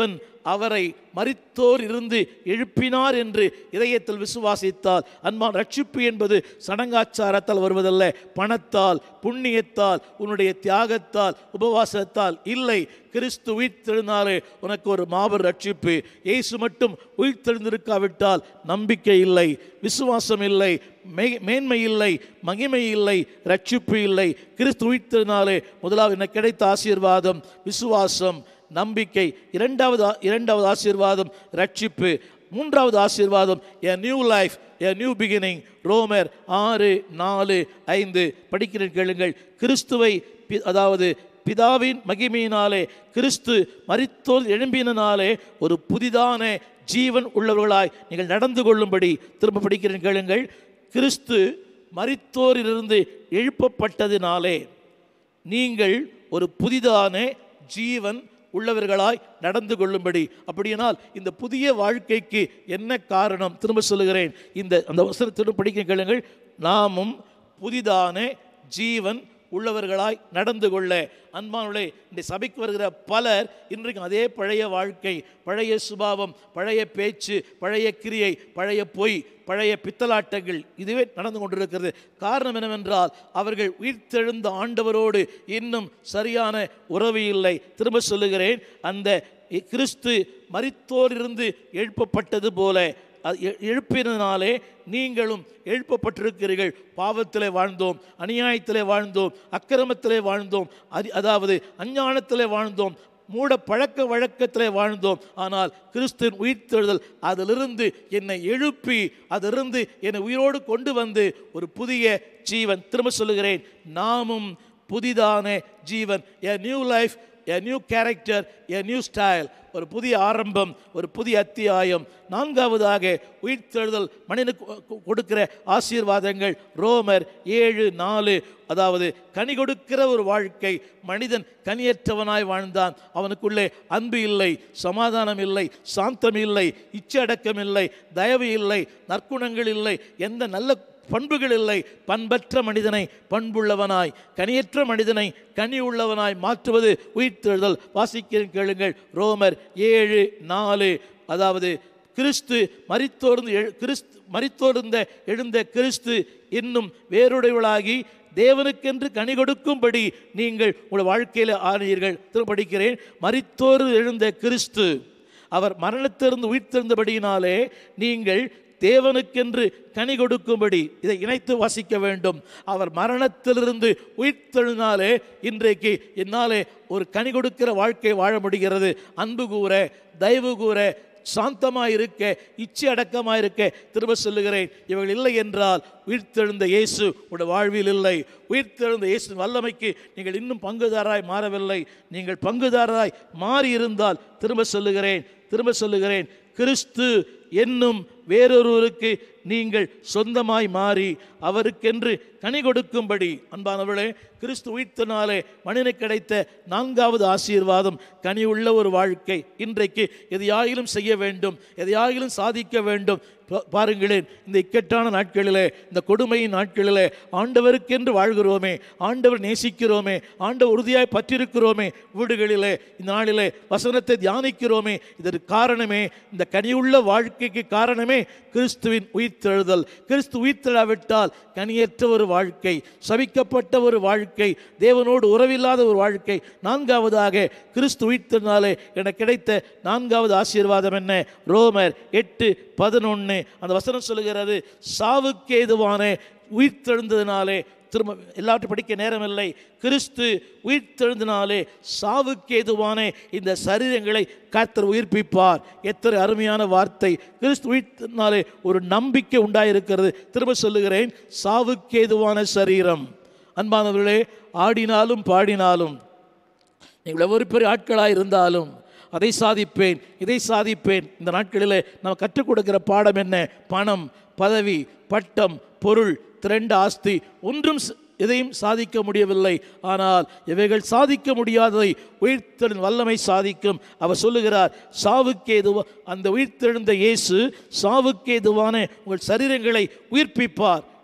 Speaker 6: அவரை மரித்தோர் இருந்து எழுப்பினார் என்று இதயத்தில் விசுவாசித்தால் அன்பான் ரட்சிப்பு என்பது சடங்காச்சாரத்தால் வருவதல்ல பணத்தால் புண்ணியத்தால் உன்னுடைய தியாகத்தால் உபவாசத்தால் இல்லை கிறிஸ்து உயிர்த்தெழுந்தாலே உனக்கு ஒரு மாபெரும் ரட்சிப்பு இயேசு மட்டும் உயிர்த்தெழுந்திருக்காவிட்டால் நம்பிக்கை இல்லை விசுவாசம் இல்லை மே- மேன்மை இல்லை மகிமை இல்லை ரட்சிப்பு இல்லை கிறிஸ்து உயிர்த்தெழுந்தாலே முதலாவது எனக்கு கிடைத்த ஆசீர்வாதம் விசுவாசம் நம்பிக்கை இரண்டாவது ஆ- இரண்டாவது ஆசீர்வாதம் ரட்சிப்பு மூன்றாவது ஆசீர்வாதம் a new life a new beginning ரோமர் ஆறு நாலு ஐந்து படிக்கிறேன் கேளுங்கள் கிறிஸ்துவை பி- அதாவது பிதாவின் மகிமையினாலே கிறிஸ்து மரித்தோல் எழும்பினாலே ஒரு புதிதான ஜீவன் உள்ளவர்களாய் நீங்கள் நடந்து கொள்ளும்படி திரும்ப படிக்கிறேன் கேளுங்கள் கிறிஸ்து மரித்தோரிலிருந்து எழுப்பப்பட்டதினாலே நீங்கள் ஒரு புதிதான ஜீவன் உள்ளவர்களாய் நடந்து கொள்ளும்படி அப்படியானால் இந்த புதிய வாழ்க்கைக்கு என்ன காரணம் திரும்ப சொல்லுகிறேன் இந்த அந்த வசனத்திலும் படிக்க கேளுங்கள் நாமும் புதிதான ஜீவன் உள்ளவர்களாய் நடந்து கொள்ள அன்பானுடைய இந்த சபைக்கு வருகிற பலர் இன்றைக்கும் அதே பழைய வாழ்க்கை பழைய சுபாவம் பழைய பேச்சு பழைய கிரியை பழைய பொய் பழைய பித்தலாட்டங்கள் இதுவே நடந்து கொண்டிருக்கிறது காரணம் என்னவென்றால் அவர்கள் உயிர்த்தெழுந்த ஆண்டவரோடு இன்னும் சரியான உறவு இல்லை திரும்ப சொல்லுகிறேன் அந்த கிறிஸ்து மரித்தோரிலிருந்து எழுப்பப்பட்டது போல அது எ- எழுப்பினதினாலே நீங்களும் எழுப்பப்பட்டிருக்கிறீர்கள் பாவத்திலே வாழ்ந்தோம் அநியாயத்திலே வாழ்ந்தோம் அக்கிரமத்திலே வாழ்ந்தோம் அதி அதாவது அஞ்ஞானத்திலே வாழ்ந்தோம் மூட பழக்க வழக்கத்திலே வாழ்ந்தோம் ஆனால் கிறிஸ்துவின் உயிர்த்தெழுதல் அதிலிருந்து என்னை எழுப்பி அதிலிருந்து என்னை உயிரோடு கொண்டு வந்து ஒரு புதிய ஜீவன் திரும்ப சொல்லுகிறேன் நாமும் புதிதான ஜீவன் a new life a new character a new style ஒரு புதிய ஆரம்பம் ஒரு புதிய அத்தியாயம் நான்காவதாக உயிர்த்தெழுதல் மனிதனுக்கு கொ- கொடுக்கிற ஆசீர்வாதங்கள் ரோமர் ஏழு நாலு அதாவது கனி கொடுக்கிற ஒரு வாழ்க்கை மனிதன் கனியற்றவனாய் வாழ்ந்தான் அவனுக்குள்ளே அன்பு இல்லை சமாதானம் இல்லை சாந்தம் இல்லை இச்சடக்கம் இல்லை தயவு இல்லை நற்குணங்கள் இல்லை எந்த நல்ல பண்புகள் இல்லை பண்பற்ற மனிதனை பண்புள்ளவனாய் கனியற்ற மனிதனை கனி உள்ளவனாய் மாற்றுவது உயிர்த்தெழுதல் வாசிக்கிறேன் கேளுங்கள் ரோமர் ஏழு நாலு அதாவது கிறிஸ்து மரித்தோர்ந்து எழு கிறிஸ்து மரித்தோர்ந்த எழுந்த கிறிஸ்து இன்னும் வேறுடையவளாகி தேவனுக்கென்று கனி கொடுக்கும்படி நீங்கள் உங்கள் வாழ்க்கையில் ஆனீர்கள் திரும்ப படிக்கிறேன் மரித்தோர் எழுந்த கிறிஸ்து அவர் மரணத்திலிருந்து உயிர்த்தெழுந்தபடியினாலே நீங்கள் தேவனுக்கென்று கனி கொடுக்கும்படி இதை இணைத்து வாசிக்க வேண்டும் அவர் மரணத்திலிருந்து உயிர்த்தெழுந்தாலே இன்றைக்கு என்னாலே ஒரு கனி கொடுக்கிற வாழ்க்கை வாழ முடிகிறது அன்பு கூற தயவு கூற சாந்தமாய் இருக்க இச்சை அடக்கமாய் இருக்க திரும்ப சொல்லுகிறேன் இவர்கள் இல்லை என்றால் உயிர்த்தெழுந்த இயேசு உடைய வாழ்வில் இல்லை உயிர்த்தெழுந்த இயேசு வல்லமைக்கு நீங்கள் இன்னும் பங்குதாராய் மாறவில்லை நீங்கள் பங்குதாரராய் மாறி இருந்தால் திரும்ப சொல்லுகிறேன் திரும்ப சொல்லுகிறேன் கிறிஸ்து என்னும் வேறொருவருக்கு நீங்கள் சொந்தமாய் மாறி அவருக்கென்று கனி கொடுக்கும்படி அன்பானவர்களே கிறிஸ்து உயிர்த்தனாலே மனிதனுக்கு கிடைத்த நான்காவது ஆசீர்வாதம் கனி உள்ள ஒரு வாழ்க்கை இன்றைக்கு எதையாயிலும் செய்ய வேண்டும் எதையாயிலும் சாதிக்க வேண்டும் பா- பாருங்களேன் இந்த இக்கட்டான நாட்களிலே இந்த கொடுமையின் நாட்களிலே ஆண்டவருக்கென்று வாழ்கிறோமே ஆண்டவர் நேசிக்கிறோமே ஆண்டவர் உறுதியாய் பற்றிருக்கிறோமே வீடுகளிலே இந்த நாளிலே வசனத்தை தியானிக்கிறோமே இதற்கு காரணமே இந்த கனியுள்ள வாழ்க்கைக்கு காரணமே கிறிஸ்துவின் உயிர்த்தெழுதல் கிறிஸ்து உயிர்த்தெழாவிட்டால் கனியற்ற ஒரு வாழ்க்கை சபிக்கப்பட்ட ஒரு வாழ்க்கை தேவனோடு உறவில்லாத ஒரு வாழ்க்கை நான்காவதாக கிறிஸ்து உயிர்த்தனாலே எனக்கு கிடைத்த நான்காவது ஆசீர்வாதம் என்ன ரோமர் எட்டு பதினொன்று அந்த வசனம் சொல்லுகிறது சாவுக்கு ஏதுவான உயிர்த்தெழுந்ததினாலே திரும்ப எல்லாவற்றையும் படிக்க நேரமில்லை கிறிஸ்து உயிர்த்தெழுந்தினாலே சாவுக்கு ஏதுவான இந்த சரீரங்களை கர்த்தர் உயிர்ப்பிப்பார் எத்தனை அருமையான வார்த்தை கிறிஸ்து உயிர்த்தினாலே ஒரு நம்பிக்கை உண்டாயிருக்கிறது திரும்ப சொல்லுகிறேன் சாவுக்கு ஏதுவான சரீரம் அன்பானவர்களே ஆடினாலும் பாடினாலும் நீங்கள் எவ்வளவு பெரிய ஆட்களாக இருந்தாலும் அதை சாதிப்பேன் இதை சாதிப்பேன் இந்த நாட்களில் நம்ம கற்றுக் கொடுக்கிற பாடம் என்ன பணம் பதவி பட்டம் பொருள் திரண்ட ஆஸ்தி ஒன்றும் ச- எதையும் சாதிக்க முடியவில்லை ஆனால் இவைகள் சாதிக்க முடியாததை உயிர்த்தெழுந்த வல்லமை சாதிக்கும் அவர் சொல்லுகிறார் சாவுக்கு ஏதுவா அந்த உயிர்த்தெழுந்த இயேசு சாவுக்கு ஏதுவான உங்கள் சரீரங்களை உயிர்ப்பிப்பார்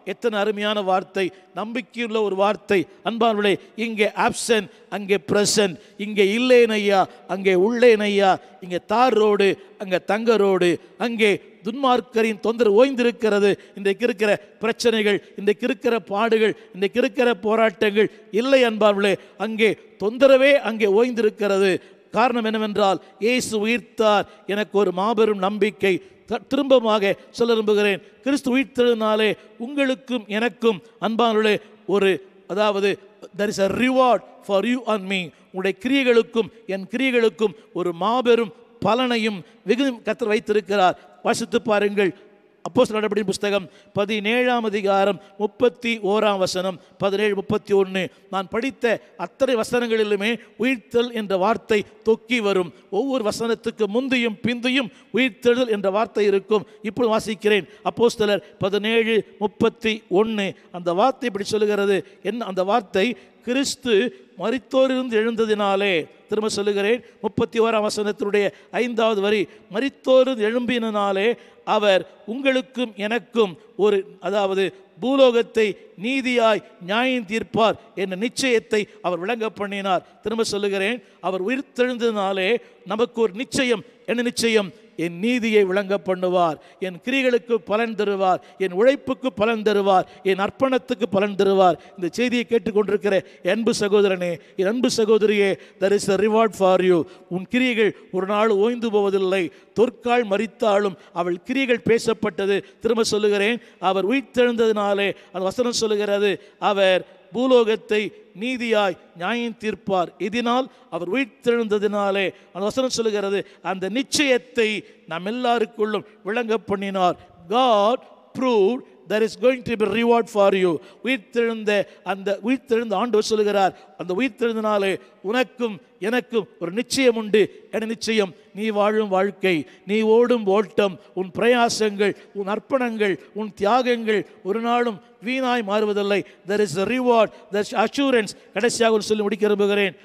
Speaker 6: எத்தனை அருமையான வார்த்தை நம்பிக்கையுள்ள ஒரு வார்த்தை அன்பானவர்களே இங்கே ஆப்சன்ட் அங்கே பிரசன்ட் இங்கே இல்லேன் ஐயா அங்கே உள்ளேன் ஐயா இங்கே தார் ரோடு அங்கே தங்க ரோடு அங்கே துன்மார்க்கரின் தொந்தரவு ஓய்ந்திருக்கிறது இன்றைக்கு இருக்கிற பிரச்சனைகள் இன்றைக்கு இருக்கிற பாடுகள் இன்றைக்கு இருக்கிற போராட்டங்கள் இல்லை அன்பார்களே அங்கே தொந்தரவே அங்கே ஓய்ந்திருக்கிறது காரணம் என்னவென்றால் இயேசு உயிர்த்தார் எனக்கு ஒரு மாபெரும் நம்பிக்கை த- திரும்பமாக சொல்ல விரும்புகிறேன் கிறிஸ்து உயிர்த்ததினாலே உங்களுக்கும் எனக்கும் அன்பானவர்களே ஒரு அதாவது there is a reward for you and me உங்களுடைய கிரியைகளுக்கும் என் கிரியைகளுக்கும் ஒரு மாபெரும் பலனையும் வெகு கத்தர் வைத்திருக்கிறார் வாசித்து பாருங்கள் அப்போஸ்தலர் நடபடி புஸ்தகம் பதினேழாம் அதிகாரம் முப்பத்தி ஓராம் வசனம் பதினேழு முப்பத்தி ஒன்று நான் படித்த அத்தனை வசனங்களிலுமே உயிர்த்தல் என்ற வார்த்தை தொக்கி வரும் ஒவ்வொரு வசனத்துக்கு முந்தியும் பிந்தியும் உயிர்த்தெழுதல் என்ற வார்த்தை இருக்கும் இப்பொழுது வாசிக்கிறேன் அப்போஸ்தலர் பதினேழு முப்பத்தி ஒன்று அந்த வார்த்தை இப்படி சொல்லுகிறது என்ன அந்த வார்த்தை கிறிஸ்து மரித்தோரிலிருந்து எழுந்ததினாலே திரும்ப சொல்லுகிறேன் முப்பத்தி ஓராம் வசனத்தினுடைய ஐந்தாவது வரி மரித்தோரிலிருந்து எழும்பினாலே அவர் உங்களுக்கும் எனக்கும் ஒரு அதாவது பூலோகத்தை நீதியாய் நியாயம் தீர்ப்பார் என்ற நிச்சயத்தை அவர் விளங்க பண்ணினார் திரும்ப சொல்லுகிறேன் அவர் உயிர்த்தெழுந்ததினாலே நமக்கு ஒரு நிச்சயம் என்ன நிச்சயம் என் நீதியை விளங்க பண்ணுவார் என் கிரிகளுக்கு பலன் தருவார் என் உழைப்புக்கு பலன் தருவார் என் அர்ப்பணத்துக்கு பலன் தருவார் இந்த செய்தியை கேட்டுக்கொண்டிருக்கிற என் அன்பு சகோதரனே என் அன்பு சகோதரியே there is a reward for you உன் கிரியைகள் ஒரு நாள் ஓய்ந்து போவதில்லை தொற்கால் மறித்தாலும் அவள் கிரியைகள் பேசப்பட்டது திரும்ப சொல்லுகிறேன் அவர் உயிர்த்தெழுந்ததினாலே அந்த வசனம் சொல்லுகிறது அவர் பூலோகத்தை நீதியாய் நியாயம் தீர்ப்பார் இதனால் அவர் உயிர்த்தெழுந்ததினாலே அந்த வசனம் சொல்லுகிறது அந்த நிச்சயத்தை நாம் எல்லாருக்குள்ளும் விளங்க பண்ணினார் God prove there is going to be reward for you உயிர்த்தெழுந்த அந்த உயிர்த்தெழுந்த ஆண்டவர் சொல்லுகிறார் அந்த உயிர்த்தெழுந்தனாலே உனக்கும் எனக்கும் ஒரு நிச்சயம் உண்டு என நிச்சயம் நீ வாழும் வாழ்க்கை நீ ஓடும் ஓட்டம் உன் பிரயாசங்கள் உன் அர்ப்பணங்கள் உன் தியாகங்கள் ஒரு நாளும் வீணாய் மாறுவதில்லை there is a reward there is assurance கடைசியாக ஒரு சொல்லி முடிக்க விரும்புகிறேன்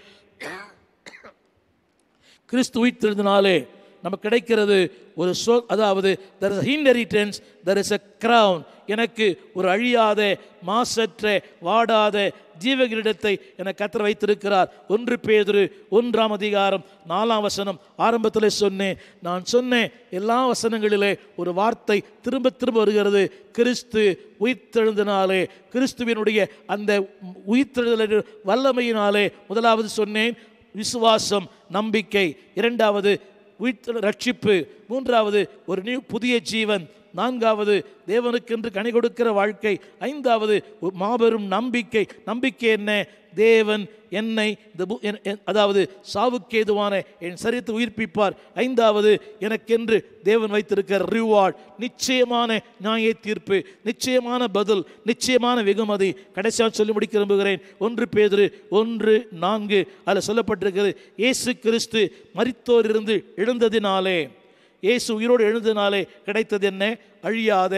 Speaker 6: கிறிஸ்து உயிர்த்தெழுதினாலே நமக்கு கிடைக்கிறது ஒரு சொ அதாவது there is a inheritance there is a crown எனக்கு ஒரு அழியாத மாசற்ற வாடாத ஜீவகிரீடத்தை என கத்தர் வைத்திருக்கிறார் ஒன்று பேதுரு ஒன்றாம் அதிகாரம் நாலாம் வசனம் ஆரம்பத்தில் சொன்னேன் நான் சொன்ன எல்லா வசனங்களிலே ஒரு வார்த்தை திரும்ப திரும்ப வருகிறது கிறிஸ்து உயிர்த்தெழுந்தினாலே கிறிஸ்துவினுடைய அந்த உயிர்த்தெழுதல் வல்லமையினாலே முதலாவது சொன்னேன் விசுவாசம் நம்பிக்கை இரண்டாவது உயிர்த்தெழு ரட்சிப்பு மூன்றாவது ஒரு நியூ புதிய ஜீவன் நான்காவது தேவனுக்கென்று கனி கொடுக்கிற வாழ்க்கை ஐந்தாவது ஒரு மாபெரும் நம்பிக்கை நம்பிக்கை என்ன தேவன் என்னை இந்த பூ- என்- என்- அதாவது சாவுக்கேதுவான என் சரீரத்தை உயிர்ப்பிப்பார் ஐந்தாவது எனக்கென்று தேவன் வைத்திருக்கிற ரிவார்ட் நிச்சயமான நியாய தீர்ப்பு நிச்சயமான பதில் நிச்சயமான வெகுமதி கடைசியாக சொல்லி முடிக்க விரும்புகிறேன் ஒன்று பேதுரு ஒன்று நான்கு அதில் சொல்லப்பட்டிருக்கிறது இயேசு கிறிஸ்து மரித்தோரிலிருந்து எழுந்ததினாலே இயேசு உயிரோடு எழுந்ததினாலே கிடைத்தது என்ன அழியாத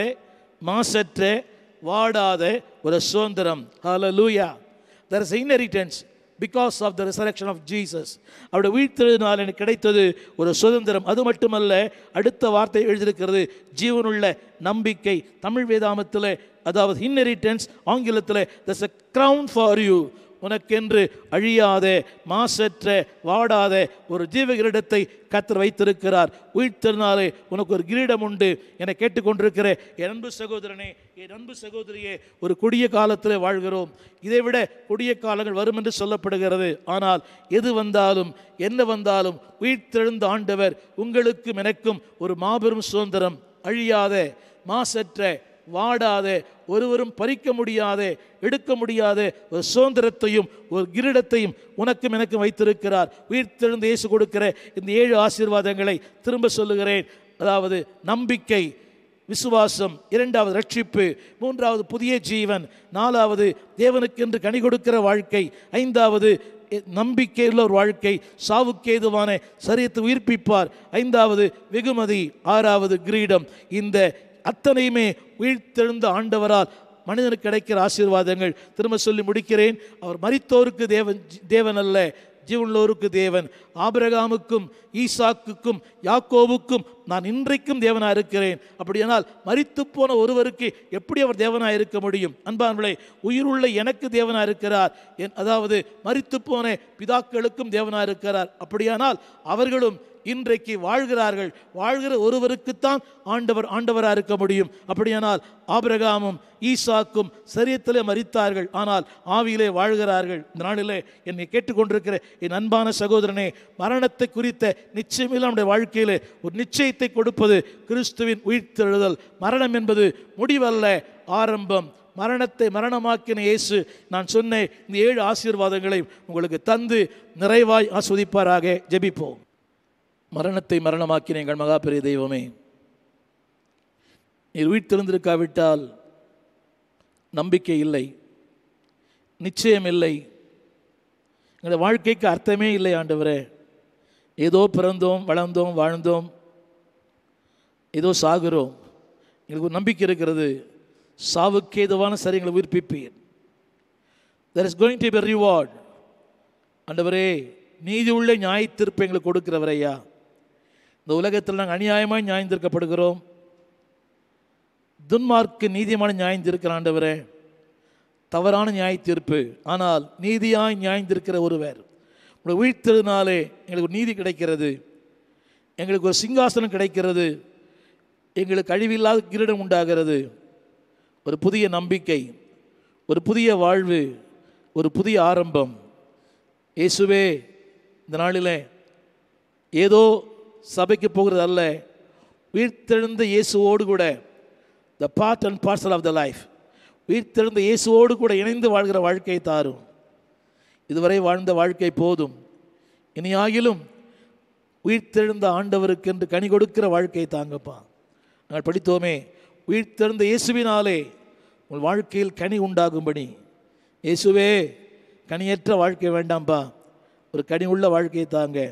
Speaker 6: மாசற்ற வாடாத ஒரு சுதந்திரம் ஹalleluya there is inheritance because of the resurrection of Jesus அவருடைய உயிர்த்தெழுதினால் எனக்கு கிடைத்தது ஒரு சுதந்திரம் அது மட்டுமல்ல அடுத்த வார்த்தை எழுதியிருக்கிறது ஜீவனுள்ள நம்பிக்கை தமிழ் வேதாமத்தில் அதாவது inheritance ஆங்கிலத்தில் there's a crown for you உனக்கென்று அழியாத மாசற்ற வாடாத ஒரு ஜீவ கிரீடத்தை கத்தர் வைத்திருக்கிறார் உயிர்த்தெழுனாலே உனக்கு ஒரு கிரீடம் உண்டு என கேட்டுக்கொண்டிருக்கிற என் அன்பு சகோதரனே என் அன்பு சகோதரியே ஒரு கொடிய காலத்தில் வாழ்கிறோம் இதைவிட கொடிய காலங்கள் வரும் என்று சொல்லப்படுகிறது ஆனால் எது வந்தாலும் என்ன வந்தாலும் உயிர்த்தெழுந்த ஆண்டவர் உங்களுக்கும் எனக்கும் ஒரு மாபெரும் சுதந்திரம் அழியாத மாசற்ற வாடாத ஒருவரும் பறிக்க முடியாத எடுக்க முடியாத ஒரு சுதந்திரத்தையும் ஒரு கிரீடத்தையும் உனக்கும் எனக்கும் வைத்திருக்கிறார் உயிர்த்தெழுந்து இயேசு கொடுக்கிற இந்த ஏழு ஆசீர்வாதங்களை திரும்ப சொல்லுகிறேன் அதாவது நம்பிக்கை விசுவாசம் இரண்டாவது ரட்சிப்பு மூன்றாவது புதிய ஜீவன் நாலாவது தேவனுக்கென்று கனி கொடுக்கிற வாழ்க்கை ஐந்தாவது எ- நம்பிக்கையுள்ள ஒரு வாழ்க்கை சாவுக்கேதுவான சரியத்தை உயிர்ப்பிப்பார் ஐந்தாவது வெகுமதி ஆறாவது கிரீடம் இந்த அத்தனையுமே உயிர்த்தெழுந்த ஆண்டவரால் மனிதனுக்கு கிடைக்கிற ஆசீர்வாதங்கள் திரும்ப சொல்லி முடிக்கிறேன் அவர் மரித்தோருக்கு தேவன் தேவன் அல்ல ஜீவனுள்ளோருக்கு தேவன் ஆபிரகாமுக்கும் ஈசாக்குக்கும் யாக்கோவுக்கும் நான் இன்றைக்கும் தேவனாக இருக்கிறேன் அப்படியானால் மரித்து போன ஒருவருக்கு எப்படி அவர் தேவனாக இருக்க முடியும் அன்பானவர்களே உயிருள்ள எனக்கு தேவனாக இருக்கிறார் என் அதாவது மரித்து போன பிதாக்களுக்கும் தேவனாக இருக்கிறார் அப்படியானால் அவர்களும் இன்றைக்கு வாழ்கிறார்கள் வாழ்கிற ஒருவருக்குத்தான் ஆண்டவர் ஆண்டவராக இருக்க முடியும் அப்படியானால் ஆபிரகாமும் ஈசாக்கும் சரியத்திலே மரித்தார்கள் ஆனால் ஆவியிலே வாழ்கிறார்கள் இந்த நாளிலே என்னை கேட்டுக்கொண்டிருக்கிற என் அன்பான சகோதரனே மரணத்தை குறித்த நிச்சயமில்லை நம்முடைய வாழ்க்கையிலே ஒரு நிச்சயத்தை கொடுப்பது கிறிஸ்துவின் உயிர்த்தெழுதல் மரணம் என்பது முடிவல்ல ஆரம்பம் மரணத்தை மரணமாக்கின இயேசு நான் சொன்ன இந்த ஏழு ஆசீர்வாதங்களை உங்களுக்கு தந்து நிறைவாய் ஆஸ்வதிப்பாராக ஜெபிப்போம் மரணத்தை மரணமாக்கின எங்கள் மகா பெரிய தெய்வமே நீர் உயிர்த்தெழுந்திருக்காவிட்டால் நம்பிக்கை இல்லை நிச்சயம் இல்லை எங்களுடைய வாழ்க்கைக்கு அர்த்தமே இல்லை ஆண்டவரே ஏதோ பிறந்தோம் வளர்ந்தோம் வாழ்ந்தோம் ஏதோ சாகுறோம் எங்களுக்கு ஒரு நம்பிக்கை இருக்கிறது சாவுக்கு ஏதுவான சரி எங்களை உயிர்ப்பிப்பீர் there is going to be reward ஆண்டவரே நீதி உள்ள நியாய தீர்ப்பு எங்களுக்கு கொடுக்கிறவரையா இந்த உலகத்தில் நாங்கள் அநியாயமாய் நியாயந்திருக்கப்படுகிறோம் துன்மார்க்கு நீதிமான நியாயந்திருக்கிற ஆண்டவரே தவறான நியாய தீர்ப்பு ஆனால் நீதியாய் நியாயந்திருக்கிற ஒருவர் உங்களுடைய உயிர்த்தெழுனாலே எங்களுக்கு ஒரு நீதி கிடைக்கிறது எங்களுக்கு ஒரு சிங்காசனம் கிடைக்கிறது எங்களுக்கு அழிவில்லாத கிரீடம் உண்டாகிறது ஒரு புதிய நம்பிக்கை ஒரு புதிய வாழ்வு ஒரு புதிய ஆரம்பம் இயேசுவே இந்த நாளில் ஏதோ சபைக்கு போகிறது அல்ல உயிர்த்தெழுந்த இயேசுவோடு கூட the part and parcel of the life உயிர்த்தெழுந்த இயேசுவோடு கூட இணைந்து வாழ்கிற வாழ்க்கையை தாரும் இதுவரை வாழ்ந்த வாழ்க்கை போதும் இனியாகிலும் உயிர்த்தெழுந்த ஆண்டவருக்கு என்று கனி கொடுக்கிற வாழ்க்கையை தாங்கப்பா நாங்கள் படித்தோமே உயிர்த்தெழுந்த இயேசுவினாலே உங்கள் வாழ்க்கையில் கனி உண்டாகும்படி இயேசுவே கனியற்ற வாழ்க்கை வேண்டாம்ப்பா ஒரு கனி உள்ள வாழ்க்கையை தாங்க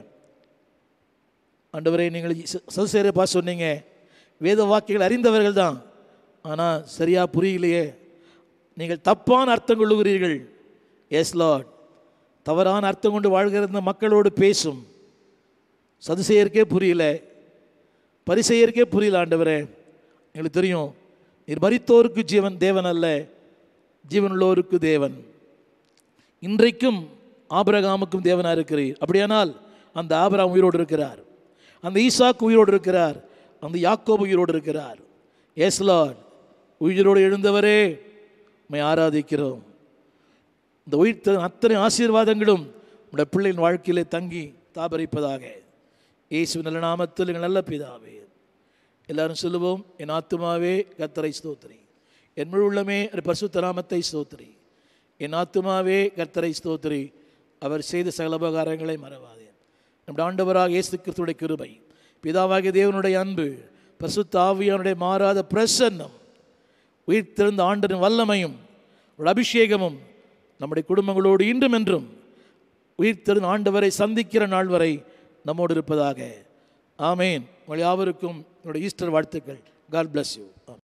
Speaker 6: ஆண்டவரே நீங்கள் சதுசேரப்பா சொன்னீங்க வேத வாக்கியங்கள் அறிந்தவர்கள் தான் ஆனால் சரியாக புரியலையே நீங்கள் தப்பான அர்த்தம் கொள்ளுகிறீர்கள் எஸ் லார்ட் தவறான அர்த்தம் கொண்டு வாழ்கிற இந்த மக்களோடு பேசும் சதுசேயருக்கே புரியல பரிசெயருக்கே புரியல ஆண்டவரே எங்களுக்கு தெரியும் நீர் மரித்தோருக்கு ஜீவன் தேவன் அல்ல ஜீவனுள்ளோருக்கு தேவன் இன்றைக்கும் ஆபிரகாமுக்கும் தேவனாக இருக்கிறீர் அப்படியானால் அந்த ஆபிரகாம் உயிரோடு இருக்கிறார் அந்த ஈசாக்கு உயிரோடு இருக்கிறார் அந்த யாக்கோபு உயிரோடு இருக்கிறார் எஸ் லார்ட் உயிரோடு எழுந்தவரே உம்மை ஆராதிக்கிறோம் இந்த உயிர்த்த அத்தனை ஆசீர்வாதங்களும் உடைய பிள்ளையின் வாழ்க்கையிலே தங்கி தாபரிப்பதாக இயேசு நல்ல நாமத்தில் எங்கள் நல்ல பிதாவே எல்லாரும் சொல்லுவோம் என் ஆத்துமாவே கத்தரை ஸ்தோத்திரி என் முழு உள்ளமே அந்த பரிசுத்த நாமத்தை ஸ்தோத்திரி என் ஆத்துமாவே கர்த்தரை ஸ்தோத்திரி அவர் செய்த சகல உபகாரங்களை மறவாதேன் நம்முடைய ஆண்டவராக இயேசு கிறிஸ்துடைய கிருபை பிதாவாகிய தேவனுடைய அன்பு பரிசுத்த ஆவியானுடைய மாறாத பிரசன்னம் உயிர்த்தெழுந்த ஆண்டரின் வல்லமையும் ஒரு அபிஷேகமும் நம்முடைய குடும்பங்களோடு இன்றும் என்றும் உயிர்த்தெழுந்த ஆண்டவரை சந்திக்கிற நாள் வரை நம்மோடு இருப்பதாக ஆமேன் உங்கள் யாவருக்கும் என்னுடைய ஈஸ்டர் வாழ்த்துக்கள் காட் bless யூ